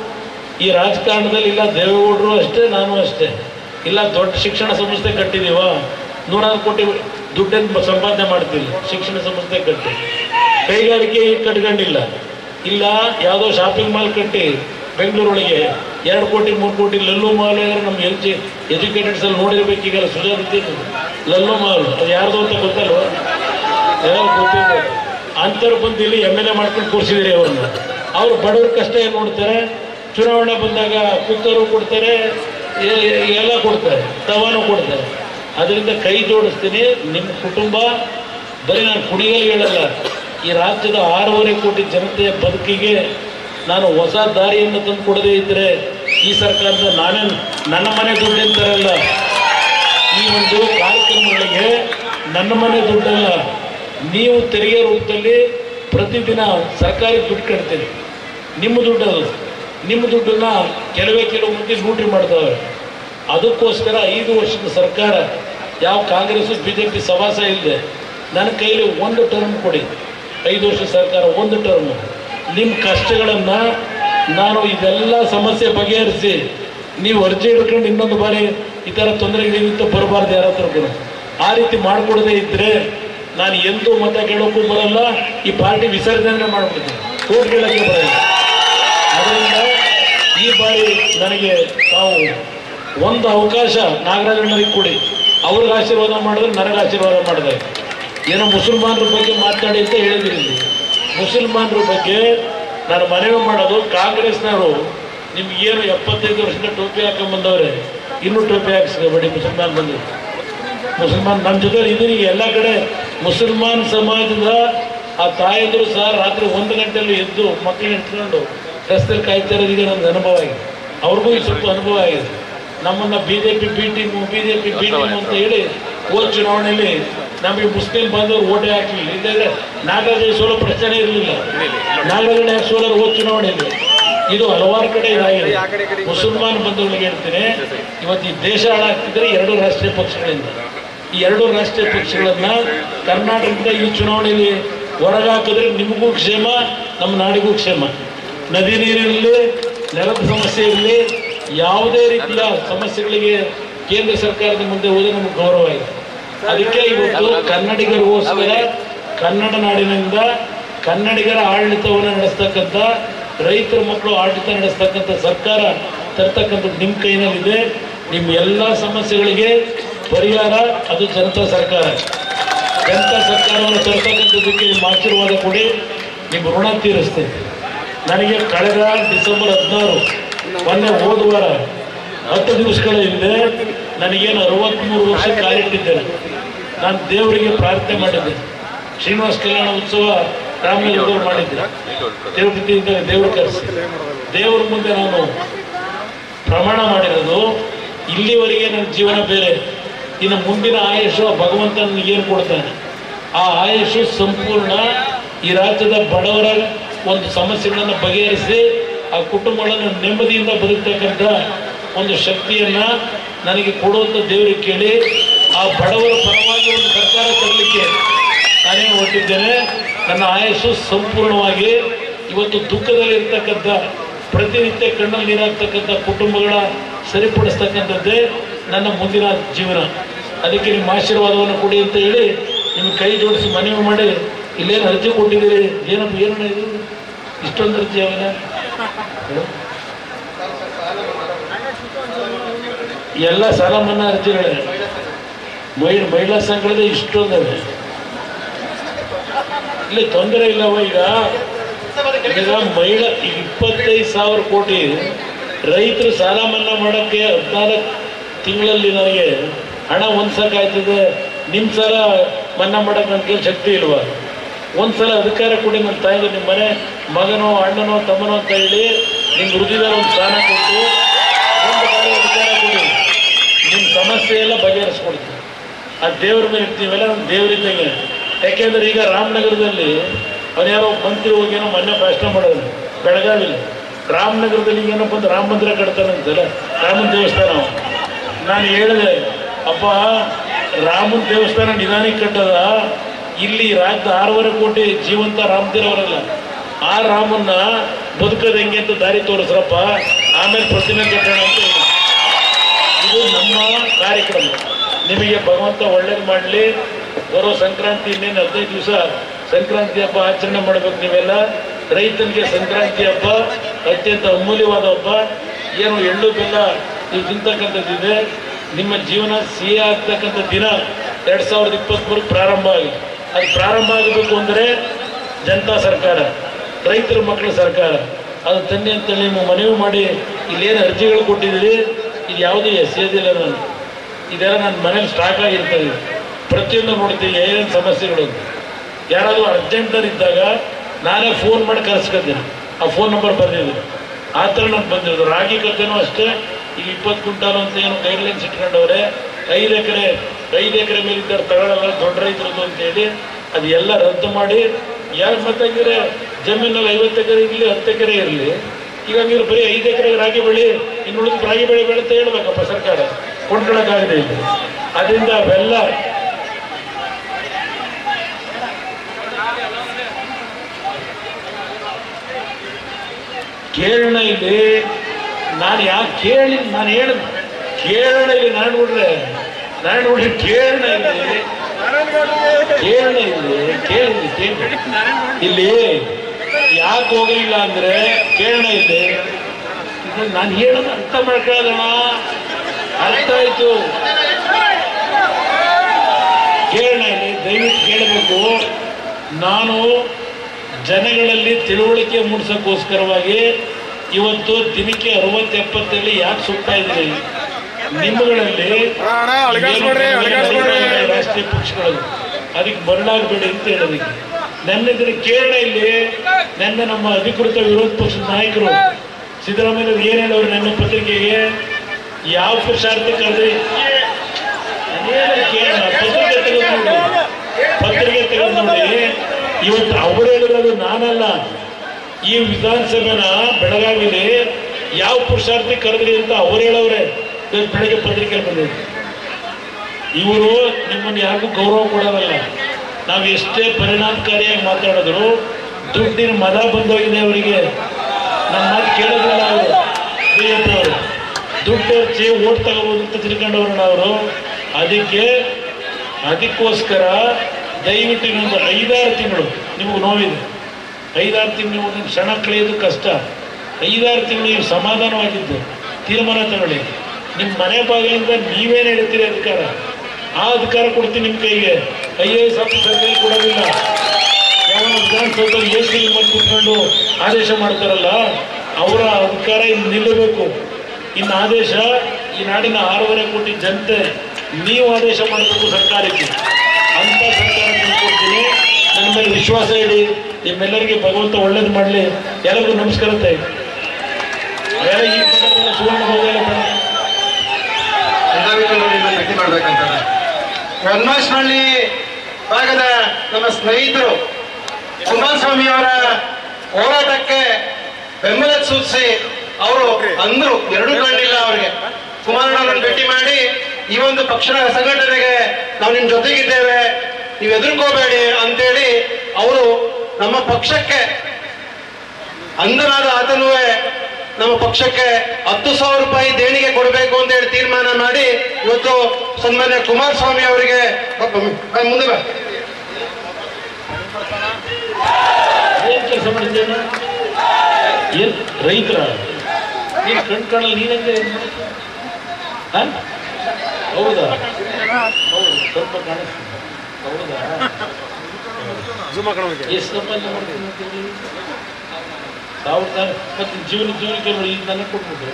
ಈ ರಾಜಕಾರಣದಲ್ಲಿ ಇಲ್ಲ ದೇವೇಗೌಡರು ಅಷ್ಟೇ ನಾನು ಅಷ್ಟೇ ಇಲ್ಲ ದೊಡ್ಡ ಶಿಕ್ಷಣ ಸಂಸ್ಥೆ ಕಟ್ಟಿದೀವ ನೂರಾರು ಕೋಟಿ ದುಡ್ಡನ್ನು ಸಂಪಾದನೆ ಮಾಡ್ತಿಲ್ಲ ಶಿಕ್ಷಣ ಸಂಸ್ಥೆ ಕಟ್ಟಿ ಕೈಗಾರಿಕೆ ಕಟ್ಕೊಂಡಿಲ್ಲ ಇಲ್ಲ ಯಾವುದೋ ಶಾಪಿಂಗ್ ಮಾಲ್ ಕಟ್ಟಿ ಬೆಂಗಳೂರೊಳಗೆ ಎರಡು ಕೋಟಿ ಮೂರು ಕೋಟಿ ಲಲ್ಲು ಮಾಲ್ ಅಂದ್ರೆ ನಮ್ಮ ಎಲ್ ಜಿ ಎಜುಕೇಟೆಡ್ಸ್ ಅಲ್ಲಿ ನೋಡಿರ್ಬೇಕೀಗಲ್ಲ ಸುಜಾತ ಲಲ್ಲು ಮಾಲ್ ಅದು ಯಾರ್ದು ಅಂತ ಗೊತ್ತಲ್ವ ಯಾರು ಗೊತ್ತಿಲ್ಲ ಅಂಥವ್ರು ಬಂದು ಇಲ್ಲಿ ಎಮ್ ಎಲ್ ಎ ಮಾಡ್ಕೊಂಡು ಕೂರಿಸಿದ್ರಿ ಅವ್ರನ್ನ ಅವ್ರು ಬಡವ್ರ ಕಷ್ಟ ಏನು ನೋಡ್ತಾರೆ ಚುನಾವಣೆ ಬಂದಾಗ ಕುಕ್ಕರು ಕೊಡ್ತಾರೆ ಎ- ಎ- ಎಲ್ಲ ಕೊಡ್ತಾರೆ ತವಾನು ಕೊಡ್ತಾರೆ ಅದರಿಂದ ಕೈ ಜೋಡಿಸ್ತೀನಿ ನಿಮ್ಮ ಕುಟುಂಬ ಬರೀ ನಾನು ಕುಡಿಗಲ್ಲಿ ಹೇಳಲ್ಲ ಈ ರಾಜ್ಯದ ಆರೂವರೆ ಕೋಟಿ ಜನತೆಯ ಬದುಕಿಗೆ ನಾನು ಹೊಸ ದಾರಿಯನ್ನು ತಂದು ಕೊಡದೇ ಇದ್ದರೆ ಈ ಸರ್ಕಾರದ ನಾನೇ ನನ್ನ ಮನೆ ದುಡ್ಡು ಅಂತಾರಲ್ಲ ಈ ಒಂದು ಕಾರ್ಯಕ್ರಮಗಳಿಗೆ ನನ್ನ ಮನೆ ದುಡ್ಡಲ್ಲ ನೀವು ತೆರಿಗೆ ರೂಪದಲ್ಲಿ ಪ್ರತಿದಿನ ಸರ್ಕಾರಿ ದುಡ್ಡು ಕಟ್ತೀರಿ ನಿಮ್ಮ ದುಡ್ಡು ಅದು ನಿಮ್ಮ ದುಡ್ಡನ್ನ ಕೆಲವೇ ಕೆಲವು ಮಂದಿ ಲೂಟಿ ಮಾಡ್ತಾವೆ ಅದಕ್ಕೋಸ್ಕರ ಐದು ವರ್ಷದ ಸರ್ಕಾರ ಯಾವ ಕಾಂಗ್ರೆಸ್ ಬಿ ಜೆ ಪಿ ಸವಾಸ ಇಲ್ಲದೆ ನನ್ನ ಕೈಲಿ ಒಂದು ಟರ್ಮ್ ಕೊಡಿ ಐದು ವರ್ಷ ಸರ್ಕಾರ ಒಂದು ಟರ್ಮ್ ನಿಮ್ಮ ಕಷ್ಟಗಳನ್ನು ನಾನು ಇದೆಲ್ಲ ಸಮಸ್ಯೆ ಬಗೆಹರಿಸಿ ನೀವು ಅರ್ಜಿ ಹಿಡ್ಕೊಂಡು ಇನ್ನೊಂದು ಬಾರಿ ಈ ಥರ ತೊಂದರೆಗಳಿಂದ ಬರಬಾರ್ದು ಯಾರ ಹತ್ರ ಕೂಡ ಆ ರೀತಿ ಮಾಡಿಕೊಡದೇ ಇದ್ದರೆ ನಾನು ಎಂದೂ ಮತ ಕೇಳೋಕ್ಕೂ ಬರಲ್ಲ ಈ ಪಾರ್ಟಿ ವಿಸರ್ಜನೆ ಮಾಡ್ಬಿಡ್ತೀನಿ ಕೋರ್ಟ್ ಕೇಳೋಕ್ಕೆ ಬರಲ್ಲ ಅದರಿಂದ ಈ ಬಾರಿ ನನಗೆ ತಾವು ಒಂದು ಅವಕಾಶ ನಾಗರಾಜಣ್ಣರಿಗೆ ಕೊಡಿ ಅವ್ರಿಗೆ ಆಶೀರ್ವಾದ ಮಾಡಿದ್ರೆ ನನಗೆ ಆಶೀರ್ವಾದ ಮಾಡಿದೆ ಏನೋ ಮುಸಲ್ಮಾನರ ಬಗ್ಗೆ ಮಾತಾಡಿ ಅಂತ ಹೇಳಿದ್ರಿ ಇಲ್ಲಿ ಮುಸಲ್ಮಾನರ ಬಗ್ಗೆ ನಾನು ಮನವಿ ಮಾಡೋದು ಕಾಂಗ್ರೆಸ್ನವರು ನಿಮ್ಗೇನು ಎಪ್ಪತ್ತೈದು ವರ್ಷದ ಟೋಪಿ ಹಾಕೊಂಡ್ ಬಂದವ್ರೆ ಇನ್ನೂ ಟೋಪಿ ಹಾಕಿಸ್ಕೋಬೇಡಿ ಮುಸಲ್ಮಾನ್ ಬಂದು ಮುಸಲ್ಮಾನ್ ನಮ್ಮ ಜೊತೆ ಇದೀನಿ ಎಲ್ಲ ಕಡೆ ಮುಸಲ್ಮಾನ್ ಸಮಾಜದ ಆ ತಾಯಂದ್ರು ಸಹ ರಾತ್ರಿ ಒಂದು ಗಂಟೆಯಲ್ಲಿ ಎದ್ದು ಮಕ್ಕಳನ್ನ ಇಟ್ಕೊಂಡು ರಸ್ತೆಯಲ್ಲಿ ಕಾಯ್ತಾ ಇರೋದು ಈಗ ನಮ್ಗೆ ಅನುಭವ ಆಗಿದೆ ಅವ್ರಿಗೂ ಈ ಸ್ವಲ್ಪ ಅನುಭವ ಆಗಿದೆ ನಮ್ಮನ್ನ B J P B team B J P B team ಅಂತ ಹೇಳಿ ಹೋದ ಚುನಾವಣೆಯಲ್ಲಿ ನಮಗೆ ಮುಸ್ಲಿಂ ಬಾಂಧವರು ಓಟೆ ಹಾಕಲಿಲ್ಲ ಇಲ್ಲದ್ರೆ ನಾಗರಾಜ ಸೋಲೋ ಪ್ರಶ್ನೆ ಇರಲಿಲ್ಲ ನಾಗರಾಜ ಯಾಕೆ ಸೋಲರು ಹೋದ ಚುನಾವಣೆಯಲ್ಲಿ ಇದು ಹಲವಾರು ಕಡೆ ಇದಾಗಿದೆ ಮುಸಲ್ಮಾನ್ ಬಂಧುಗಳಿಗೆ ಹೇಳ್ತೀನಿ ಇವತ್ತು ಈ ದೇಶ ಹಾಳಾಗ್ತಿದ್ರೆ ಎರಡು ರಾಷ್ಟ್ರೀಯ ಪಕ್ಷಗಳಿಂದ ಈ ಎರಡು ರಾಷ್ಟ್ರೀಯ ಪಕ್ಷಗಳನ್ನ ಕರ್ನಾಟಕದ ಈ ಚುನಾವಣೆಯಲ್ಲಿ ಹೊರಗಾಕಿದ್ರೆ ನಿಮಗೂ ಕ್ಷೇಮ ನಮ್ಮ ನಾಡಿಗೂ ಕ್ಷೇಮ ನದಿ ನೀರಿರಲಿ ನೆಲದ ಸಮಸ್ಯೆ ಇರಲಿ ಯಾವುದೇ ರೀತಿಯ ಸಮಸ್ಯೆಗಳಿಗೆ ಕೇಂದ್ರ ಸರ್ಕಾರದ ಮುಂದೆ ಹೋದ್ರೆ ನಮಗೆ ಗೌರವ ಇದೆ ಅದಕ್ಕೆ ಇವತ್ತು ಕನ್ನಡಿಗರಿಗೋಸ್ಕರ ಕನ್ನಡ ನಾಡಿನಿಂದ ಕನ್ನಡಿಗರ ಆಡಳಿತವನ್ನು ನಡೆಸ್ತಕ್ಕಂಥ ರೈತರ ಮಕ್ಕಳು ಆಡಳಿತ ನಡೆಸ್ತಕ್ಕಂಥ ಸರ್ಕಾರ ತರ್ತಕ್ಕಂಥದ್ದು ನಿಮ್ಮ ಕೈನಲ್ಲಿದೆ ನಿಮ್ಮ ಎಲ್ಲ ಸಮಸ್ಯೆಗಳಿಗೆ ಪರಿಹಾರ ಅದು ಜನತಾ ಸರ್ಕಾರ ಜನತಾ ಸರ್ಕಾರವನ್ನು ತರ್ತಕ್ಕಂಥದ್ದಕ್ಕೆ ನಿಮ್ಮ ಆಶೀರ್ವಾದ ಕೊಡಿ ನಿಮ್ಮ ಋಣ ತೀರಿಸ್ತೇನೆ ನನಗೆ ಕಳೆದ ಡಿಸೆಂಬರ್ ಹದಿನಾರು ಮೊನ್ನೆ ಹೋದ ವಾರ ಹತ್ತು ದಿವಸಗಳ ಹಿಂದೆ ನನಗೇನು ಅರವತ್ತ್ಮೂರು ವರ್ಷ ಕಾಲಿಟ್ಟಿದ್ದೇನೆ ನಾನು ದೇವರಿಗೆ ಪ್ರಾರ್ಥನೆ ಮಾಡಿದ್ದೆ ಶ್ರೀನಿವಾಸ ಕಲ್ಯಾಣ ಉತ್ಸವ ರಾಮನಗರದವ್ರು ಮಾಡಿದ್ದೆ ತಿರುಪತಿಯಿಂದ ದೇವರು ಕರೆಸಿ ದೇವರ ಮುಂದೆ ನಾನು ಪ್ರಮಾಣ ಮಾಡಿರೋದು ಇಲ್ಲಿವರೆಗೆ ನನ್ನ ಜೀವನ ಬೇರೆ ಇನ್ನು ಮುಂದಿನ ಆಯುಷು ಆ ಭಗವಂತ ನನಗೇನು ಕೊಡ್ತಾನೆ ಆ ಆಯುಷು ಸಂಪೂರ್ಣ ಈ ರಾಜ್ಯದ ಬಡವರ ಒಂದು ಸಮಸ್ಯೆಗಳನ್ನು ಬಗೆಹರಿಸಿ ಆ ಕುಟುಂಬಗಳನ್ನು ನೆಮ್ಮದಿಯಿಂದ ಬದುಕ್ತಕ್ಕಂಥ ಒಂದು ಶಕ್ತಿಯನ್ನ ನನಗೆ ಕೊಡುವಂಥ ದೇವರಿಗೆ ಕೇಳಿ ಆ ಬಡವರ ಪರವಾಗಿ ಒಂದು ಸರ್ಕಾರ ತರಲಿಕ್ಕೆ ನಾನೇನು ಹೊರಟಿದ್ದೇನೆ ನನ್ನ ಆಯಸ್ಸು ಸಂಪೂರ್ಣವಾಗಿ ಇವತ್ತು ದುಃಖದಲ್ಲಿರ್ತಕ್ಕಂಥ ಪ್ರತಿನಿತ್ಯ ಕಣ್ಣಲ್ಲಿ ನೀರಾಗ್ತಕ್ಕಂಥ ಕುಟುಂಬಗಳ ಸರಿಪಡಿಸ್ತಕ್ಕಂಥದ್ದೇ ನನ್ನ ಮುಂದಿನ ಜೀವನ ಅದಕ್ಕೆ ನಿಮ್ಮ ಆಶೀರ್ವಾದವನ್ನು ಕೊಡಿ ಅಂತ ಹೇಳಿ ನಿಮಗೆ ಕೈ ಜೋಡಿಸಿ ಮನವಿ ಮಾಡಿ ಇಲ್ಲೇನು ಅರ್ಜಿ ಕೊಟ್ಟಿದ್ದೀರಿ ಏನಪ್ಪ ಏನಣ್ಣ ಇದು ಇಷ್ಟೊಂದು ಅರ್ಜಿ ಅವನ ಎಲ್ಲ ಸಾಲ ಮನ್ನಾ ಅರ್ಜಿಗಳೇ ಮಹಿ ಮಹಿಳಾ ಸಂಘದ ಇಷ್ಟೊಂದವೆ ಇಲ್ಲಿ ತೊಂದರೆ ಇಲ್ಲವ ಈಗ ಈಗ ಮಹಿಳಾ ಈಗ ಇಪ್ಪತ್ತೈದು ಸಾವಿರ ಕೋಟಿ ರೈತರು ಸಾಲ ಮನ್ನಾ ಮಾಡೋಕ್ಕೆ ಹದಿನಾಲ್ಕು ತಿಂಗಳಲ್ಲಿ ನನಗೆ ಹಣ ಹೊಂದ್ಸಕ್ಕಾಯ್ತದೆ ನಿಮ್ಮ ಸಾಲ ಮನ್ನಾ ಮಾಡೋಕೆ ನನ್ನ ಕೈಲಿ ಶಕ್ತಿ ಇಲ್ವಾ ಒಂದ್ಸಲ ಅಧಿಕಾರ ಕೊಡಿ ನನ್ನ ತಾಯಿಗೆ ನಿಮ್ಮ ಮನೆ ಮಗನೋ ಅಣ್ಣನೋ ತಮ್ಮನೋ ಅಂತ ಹೇಳಿ ನಿಮ್ಮ ಹೃದಯದಲ್ಲಿ ಒಂದು ಸ್ಥಾನ ಕೊಟ್ಟು ಒಂದು ಬಾರಿ ಅಧಿಕಾರ ಕೊಡಿ ನಿಮ್ಮ ಸಮಸ್ಯೆ ಎಲ್ಲ ಬಗೆಹರಿಸ್ಕೊಡ್ತೀನಿ ಆ ದೇವ್ರ ಮೇಲೆ ಇರ್ತೀವಲ್ಲ ನಮ್ಮ ದೇವರಿದ್ದಂಗೆ ಯಾಕೆಂದ್ರೆ ಈಗ ರಾಮನಗರದಲ್ಲಿ ಅವ್ನು ಯಾರೋ ಮಂತ್ರಿ ಹೋಗೇನೋ ಮೊನ್ನೆ ಭಾಷಣ ಮಾಡೋದು ಬೆಳಗಾವಿಲಿ ರಾಮನಗರದಲ್ಲಿ ಏನಪ್ಪ ಅಂದ್ರೆ ರಾಮ ಮಂದಿರ ಕಟ್ತಾನಂತಲ್ಲ ರಾಮನ ದೇವಸ್ಥಾನ ಅವ. ನಾನು ಹೇಳಿದೆ ಅಪ್ಪ ರಾಮನ ದೇವಸ್ಥಾನ ನಿಧಾನಕ್ಕೆ ಕಟ್ಟದ ಇಲ್ಲಿ ರಾಜ್ಯದ ಆರೂವರೆ ಕೋಟಿ ಜೀವಂತ ರಾಮದೇವರಲ್ಲ ಆ ರಾಮನ್ನ ಬದುಕದ ಹೆಂಗೆ ಅಂತ ದಾರಿ ತೋರಿಸ್ರಪ್ಪ ಆಮೇಲೆ ಪ್ರತಿಮೆ ಕಟ್ಟೋಣ ಅಂತ ಹೇಳಿದೆ. ಇದು ನಮ್ಮ ಕಾರ್ಯಕ್ರಮ ನಿಮಗೆ ಭಗವಂತ ಒಳ್ಳೇದು ಮಾಡಲಿ ಬರೋ ಸಂಕ್ರಾಂತಿ ಇನ್ನೇನು ಹದಿನೈದು ದಿವಸ ಸಂಕ್ರಾಂತಿ ಹಬ್ಬ ಆಚರಣೆ ಮಾಡ್ಬೇಕು ನೀವೆಲ್ಲ ರೈತನಿಗೆ ಸಂಕ್ರಾಂತಿ ಹಬ್ಬ ಅತ್ಯಂತ ಅಮೂಲ್ಯವಾದ ಹಬ್ಬ ಏನು ಎಳ್ಳು ಬೆಲ್ಲ ನೀವು ತಿಂತಕ್ಕಂಥದ್ದಿದೆ ನಿಮ್ಮ ಜೀವನ ಸಿಹಿ ಆಗ್ತಕ್ಕಂಥ ದಿನ ಎರಡು ಸಾವಿರದ ಇಪ್ಪತ್ತ್ಮೂರು ಪ್ರಾರಂಭ ಆಗಿದೆ ಅದು ಪ್ರಾರಂಭ ಆಗಬೇಕು ಅಂದರೆ ಜನತಾ ಸರ್ಕಾರ ರೈತರ ಮಕ್ಕಳ ಸರ್ಕಾರ ಅದು ತನ್ನಿ ಅಂತೇಳಿ ನೀವು ಮನವಿ ಮಾಡಿ ಇಲ್ಲೇನು ಅರ್ಜಿಗಳು ಕೊಟ್ಟಿದ್ದೀರಿ ಇದು ಯಾವುದೂ ಎಸೆಯೋದಿಲ್ಲ ನಾನು ಇದೆಲ್ಲ ನನ್ನ ಮನೇಲಿ ಸ್ಟಾಕ್ ಆಗಿರ್ತದೆ ಪ್ರತಿಯೊಂದು ನೋಡ್ತೀನಿ ಏನೇನು ಸಮಸ್ಯೆಗಳು ಅಂತ. ಯಾರಾದರೂ ಅರ್ಜೆಂಟಲ್ಲಿ ಇದ್ದಾಗ ನಾನೇ ಫೋನ್ ಮಾಡಿ ಕರೆಸ್ಕೊತೀನಿ ಆ ಫೋನ್ ನಂಬರ್ ಬಂದಿದ್ದೀನಿ ಆ ಥರ ನಾನು ಬಂದಿರೋದು ರಾಗಿ ಕಥೆನೂ ಅಷ್ಟೇ ಈಗ ಇಪ್ಪತ್ತು ಕ್ವಿಂಟಾಲು ಅಂತ ಏನು ಗೈಡ್ಲೈನ್ಸ್ ಇಟ್ಕೊಂಡವ್ರೆ ಐದು ಎಕರೆ ಐದು ಎಕರೆ ಮೇಲೆ ಇದ್ದಾರೆ ತಗೊಳ್ಳಲ್ಲ ದೊಡ್ಡ ರೈತರದ್ದು ಅಂತೇಳಿ ಅದು ಎಲ್ಲ ರದ್ದು ಮಾಡಿ ಯಾರು ಮತ್ತೆ ಹಂಗಿದ್ರೆ ಜಮೀನಲ್ಲಿ ಐವತ್ತು ಎಕರೆ ಇರಲಿ ಹತ್ತು ಎಕರೆ ಇರಲಿ ಈಗ ಹಂಗಿದ್ರೆ ಬರೀ ಐದು ಎಕರೆ ರಾಗಿ ಬೆಳಿ ಇನ್ನು ಉಳಿದ ರಾಗಿ ಬೆಳೆ ಬೆಳೆ ಅಂತ ಹೇಳ್ಬೇಕಪ್ಪ ಸರ್ಕಾರ ಕೊಂಡ್ಕೊಳಕ್ಕಾಗದೆ ಇಲ್ಲ ಅದರಿಂದ ಅವೆಲ್ಲ ಕೇಳೋಣ ಇಲ್ಲಿ ನಾನು ಯಾಕೆ ಕೇಳಿ ನಾನು ಹೇಳ ಕೇಳೋಣ ಇಲ್ಲಿ ನಾನು ನೋಡ್ರೆ ನಾನು ನೋಡ್ರಿ ಕೇಳೋಣ ಇಲ್ಲಿ ಕೇಳೋಣ ಇಲ್ಲಿ ಕೇಳಿ ಕೇಳಿ ಇಲ್ಲಿ ಯಾಕೆ ಹೋಗಲಿಲ್ಲ ಅಂದ್ರೆ ಕೇಳೋಣ ಇಲ್ಲಿ ಇದು ನಾನು ಹೇಳೋದು ಅರ್ಥ ಮಾಡ್ಕೊಳ್ಳೋಣ ಅರ್ಥ ಆಯ್ತು ಕೇಳೋಣ ಇಲ್ಲಿ ದಯವಿಟ್ಟು ಕೇಳಬೇಕು ನಾನು ಜನಗಳಲ್ಲಿ ತಿಳುವಳಿಕೆ ಮೂಡಿಸೋಕ್ಕೋಸ್ಕರವಾಗಿ ಇವತ್ತು ದಿನಕ್ಕೆ ಅರವತ್ತು ಎಪ್ಪತ್ತಲ್ಲಿ ಯಾಕೆ ಸುತ್ತಾ ಇದ್ದೀನಿ ನಿಮ್ಮಗಳಲ್ಲಿ ರಾಷ್ಟ್ರೀಯ ಪಕ್ಷಗಳು ಅದಕ್ಕೆ ಬರಲಾಗಬೇಡಿ ಅಂತ ಹೇಳೋದಕ್ಕೆ ನನ್ನ ಇದನ್ನ ಕೇರಳ ಇಲ್ಲಿ ನನ್ನ ನಮ್ಮ ಅಧಿಕೃತ ವಿರೋಧ ಪಕ್ಷದ ನಾಯಕರು ಸಿದ್ದರಾಮಯ್ಯ ಏನ್ ಹೇಳೋರು ನನ್ನ ಪತ್ರಿಕೆಗೆ ಯಾವ ಪುರುಷಾರ್ಥ ಕರೆದ್ರಿ ಅದೇನು ಕೇಳೋಣ ಪತ್ರಿಕೆ ತೆಗೆದು ನೋಡಿ ಪತ್ರಿಕೆ ತೆಗೆದು ನೋಡಿ ಇವತ್ತು ಅವರು ಹೇಳಿರೋದು ನಾನಲ್ಲ ಈ ವಿಧಾನಸಭೆನ ಬೆಳಗಾವಿಲಿ ಯಾವ ಪುರುಷಾರ್ಥಿ ಕರೆದ್ರಿ ಅಂತ ಅವ್ರು ಹೇಳವ್ರೆ ಇವತ್ತು ಬೆಳಗ್ಗೆ ಪತ್ರಿಕೆ ಬಂದಿದೆ ಇವರು ನಿಮ್ಮನ್ನು ಯಾರಿಗೂ ಗೌರವ ಕೊಡೋದಲ್ಲ ನಾವು ಎಷ್ಟೇ ಪರಿಣಾಮಕಾರಿಯಾಗಿ ಮಾತಾಡಿದ್ರು ದುಡ್ಡಿನ ಮದ ಬಂದೋಗಿದೆ ಅವರಿಗೆ ನಮ್ಮ ಮಾತು ಕೇಳೋದಿಲ್ಲ ಅವರು ಬಿಜೆಪಿ ಅವರು ದುಡ್ಡು ಹಚ್ಚಿ ಓಟ್ ತಗೋಬೋದು ಅಂತ ತಿಳ್ಕೊಂಡವ್ರಣ್ಣ ಅವರು ಅದಕ್ಕೆ ಅದಕ್ಕೋಸ್ಕರ ದಯವಿಟ್ಟು ಇನ್ನೊಂದು ಐದಾರು ತಿಂಗಳು ನಿಮಗೆ ನೋವಿದೆ ಐದಾರು ತಿಂಗಳು ಒಂದು ಕ್ಷಣ ಕಳೆಯೋದು ಕಷ್ಟ ಐದಾರು ತಿಂಗಳು ನೀವು ಸಮಾಧಾನವಾಗಿದ್ದು ತೀರ್ಮಾನ ತಗೊಳ್ಳಿ ನಿಮ್ಮ ಮನೆ ಬಾಗಿಲಿಂದ ನೀವೇನು ಹೇಳ್ತೀರಿ ಅಧಿಕಾರ ಆ ಅಧಿಕಾರ ಕೊಡ್ತೀನಿ ನಿಮ್ಮ ಕೈಗೆ ಐ ಎ ಎಸ್ ಆಫೀಸರ್ ಕೈ ಕೊಡೋದಿಲ್ಲ ಯಾವ ವಿಧಾನಸೌಧದಲ್ಲಿ ಎ ಸಿ ಮಾಡಿ ಕೂತ್ಕೊಂಡು ಆದೇಶ ಮಾಡ್ತಾರಲ್ಲ ಅವರ ಅಧಿಕಾರ ಇನ್ನು ನಿಲ್ಲಬೇಕು ಇನ್ನು ಆದೇಶ ಈ ನಾಡಿನ ಆರೂವರೆ ಕೋಟಿ ಜನತೆ ನೀವು ಆದೇಶ ಮಾಡಬೇಕು ಸರ್ಕಾರಕ್ಕೆ ಅಂತ ಸರ್ಕಾರ ತಂದ್ಕೊಡ್ತೀನಿ ನನ್ನ ಮೇಲೆ ವಿಶ್ವಾಸ ಇಡಿ ನಿಮ್ಮೆಲ್ಲರಿಗೆ ಭಗವಂತ ಒಳ್ಳೇದು ಮಾಡಲಿ ಎಲ್ಲರಿಗೂ ನಮಸ್ಕಾರ ತಾಯಿ ಎಲ್ಲ ಈ ಸಂದರ್ಭದಲ್ಲಿ ಸುವರ್ಣ ಭೋಗ ನಿಮ್ಮನ್ನು ಭೇಟಿ ಮಾಡ್ಬೇಕಂತಾರೆ ವನ್ಮಾಸ್ನಹಳ್ಳಿ ಭಾಗದ ನಮ್ಮ ಸ್ನೇಹಿತರು ಕುಮಾರಸ್ವಾಮಿ ಅವರ ಹೋರಾಟಕ್ಕೆ ಬೆಂಬಲ ಸೂಚಿಸಿ ಅವರು ಅಂದ್ರು ಎರಡು ಕಣ್ಣಿಲ್ಲ ಅವರಿಗೆ ಕುಮಾರಣ್ಣವರನ್ನು ಭೇಟಿ ಮಾಡಿ ಈ ಒಂದು ಪಕ್ಷದ ಸಂಘಟನೆಗೆ ನಾವು ನಿಮ್ ಜೊತೆಗಿದ್ದೇವೆ ನೀವು ಹೆದರ್ಕೋಬೇಡಿ ಅಂತೇಳಿ ಅವರು ನಮ್ಮ ಪಕ್ಷಕ್ಕೆ ಅಂಧನಾದ ಆತನುವೆ ನಮ್ಮ ಪಕ್ಷಕ್ಕೆ ಹತ್ತು ಸಾವಿರ ರೂಪಾಯಿ ದೇಣಿಗೆ ಕೊಡಬೇಕು ಅಂತ ಹೇಳಿ ತೀರ್ಮಾನ ಮಾಡಿ ಇವತ್ತು ಸನ್ಮಾನ್ಯ ಕುಮಾರಸ್ವಾಮಿ ಅವರಿಗೆ ಬ- ಬ- ಬ- ಮುಂದೆ ಬಾ ಏನ್ ಕೆಲಸ ಮಾಡಿದ್ದೇನೆ ಏನ್ ರೈತರ ನೀನ್ ಕಣ್ ಕಾಣಲ್ಲ ನೀನಂಗೆ ಏನ್ ಮಾಡ್ತೀಯ? ಹ? ಹೌದಾ ಹೌದು ಸ್ವಲ್ಪ ಕಾಣಿಸ್ತೀನಿ ಹೌದಾ ಎಷ್ಟು ಸಂಪಾದನೆ ಮಾಡ್ತೀನಿ ಅಂತ ಹೇಳಿ? ಸಾವಿರದ ಮತ್ತೆ ಜೀವನ ಜೀವನಕ್ಕೆ ನೋಡಿ ಈಗ ನನಗೆ ಕೊಟ್ಬಿಟ್ರು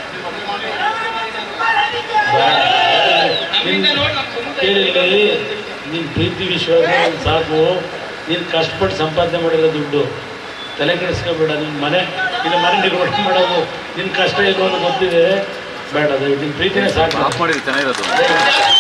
ಕೇಳಿಲ್ಲ ನಿನ್ ಪ್ರೀತಿ ವಿಶ್ವಾಸ ನನ್ ಸಾಕು ನೀನು ಕಷ್ಟಪಟ್ಟು ಸಂಪಾದನೆ ಮಾಡಿರೋ ದುಡ್ಡು ತಲೆ ಕೆಡಿಸ್ಕೋಬೇಡ ನಿನ್ನ ಮನೆ ನಿನ್ನ ಮನೆ ನಿರ್ವಹಣೆ ಮಾಡೋದು ನಿನ್ನ ಕಷ್ಟ ಇರೋ ಅಂತ ಗೊತ್ತಿದೆ ಬೇಡ ದಯವಿಟ್ಟು ನಿನ್ನ ಪ್ರೀತಿನೇ ಸಾಕು ಆಫ್ ಮಾಡಿದ್ರೆ ಚೆನ್ನಾಗಿರೋದು ಸ್ವಲ್ಪ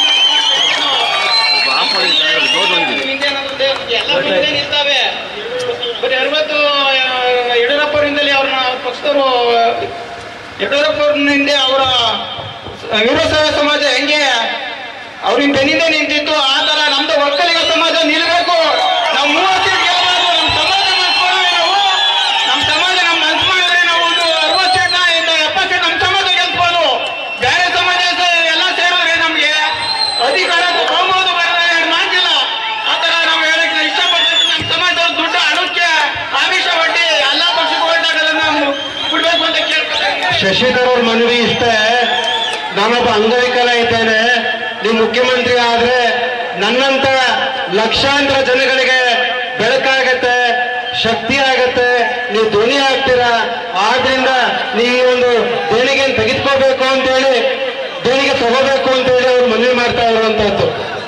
ಆಫ್ ಮಾಡಿದ್ರೆ ಚೆನ್ನಾಗಿರೋದು ಕ್ಲೋಸ್ ಹೋಗಿದ್ದೀವಿ ಎಲ್ಲ ಮುಂದೆ ನಿಲ್ತಾವೆ ಬರೀ ಅರವತ್ತು ಯಡಿಯೂರಪ್ಪರಿಂದಲೇ ಅವ್ರನ್ನ ಪಕ್ಷದವರು ಯಡಿಯೂರಪ್ಪರಿಂದ ಅವರ ವೀರಶೈವ ಸಮಾಜ ಹೆಂಗೆ ಅವ್ರಿಗೆ ಬೆನ್ನಿಂದೆ ನಿಂತಿತ್ತು ಆ ತರ ನಮ್ದು ಒಕ್ಕಲಿಗ ಸಮಾಜ ನಿಲ್ಬೇಕು ನಾವು ಮೂವತ್ತು ಸೀಟ್ ಗೆಲ್ಲಬಾರ್ದು ನಮ್ಮ ಸಮಾಜ ಮನ್ಸ್ಕೊಂಡ್ರೆ ನಾವು ನಮ್ಮ ಸಮಾಜ ನಮ್ಮ ಮನ್ಸ್ಕೊಂಡ್ರೆ ನಾವು ಒಂದು ಅರವತ್ತು ಸೀಟ್ ಇಂದ ಎಪ್ಪತ್ತು ಸೀಟ್ ನಮ್ಮ ಸಮಾಜ ಗೆಲ್ಸ್ಬೋದು ಬೇರೆ ಸಮಾಜ ಸೇ- ಎಲ್ಲ ಸೇರಿದ್ರೆ ನಮ್ಗೆ ಅಧಿಕಾರ ತಗೊಂಬೋದು ಬರಲ್ಲ ಎರಡು ಮಾತಿಲ್ಲ ಆ ತರ ನಾವು ಹೇಳಕ್ ನಾವು ಇಷ್ಟಪಡ್ತೀವಿ ನಮ್ಮ ಸಮಾಜದವ್ರು ದುಡ್ಡು ಹಣಕ್ಕೆ ಆಮಿಷ ಒಡ್ಡಿ ಎಲ್ಲಾ ಪಕ್ಷಕ್ಕೆ ಹೊರಟಾಗಲ್ಲ ನಾವು ಬಿಡ್ಬೇಕು ಅಂತ ಕೇಳ್ಕೊತಾರೆ ಶಶಿಧರ್ ಅವ್ರ ಮನವಿ ಇಷ್ಟೇ ನಾನೊಬ್ಬ ಅಂಗವಿಕಲ ಇದ್ದೇನೆ ನೀವು ಮುಖ್ಯಮಂತ್ರಿ ಆದ್ರೆ ನನ್ನಂತ ಲಕ್ಷಾಂತರ ಜನಗಳಿಗೆ ಬೆಳಕಾಗತ್ತೆ ಶಕ್ತಿ ಆಗತ್ತೆ ನೀವು ಧ್ವನಿ ಆಗ್ತೀರಾ ಆದ್ರಿಂದ ನೀವು ಈ ಒಂದು ದೇಣಿಗೆ ತೆಗೆದುಕೋಬೇಕು ಅಂತೇಳಿ ದೇಣಿಗೆ ತಗೋಬೇಕು ಅಂತೇಳಿ ಅವ್ರು ಮನವಿ ಮಾಡ್ತಾ ಇರುವಂತದ್ದು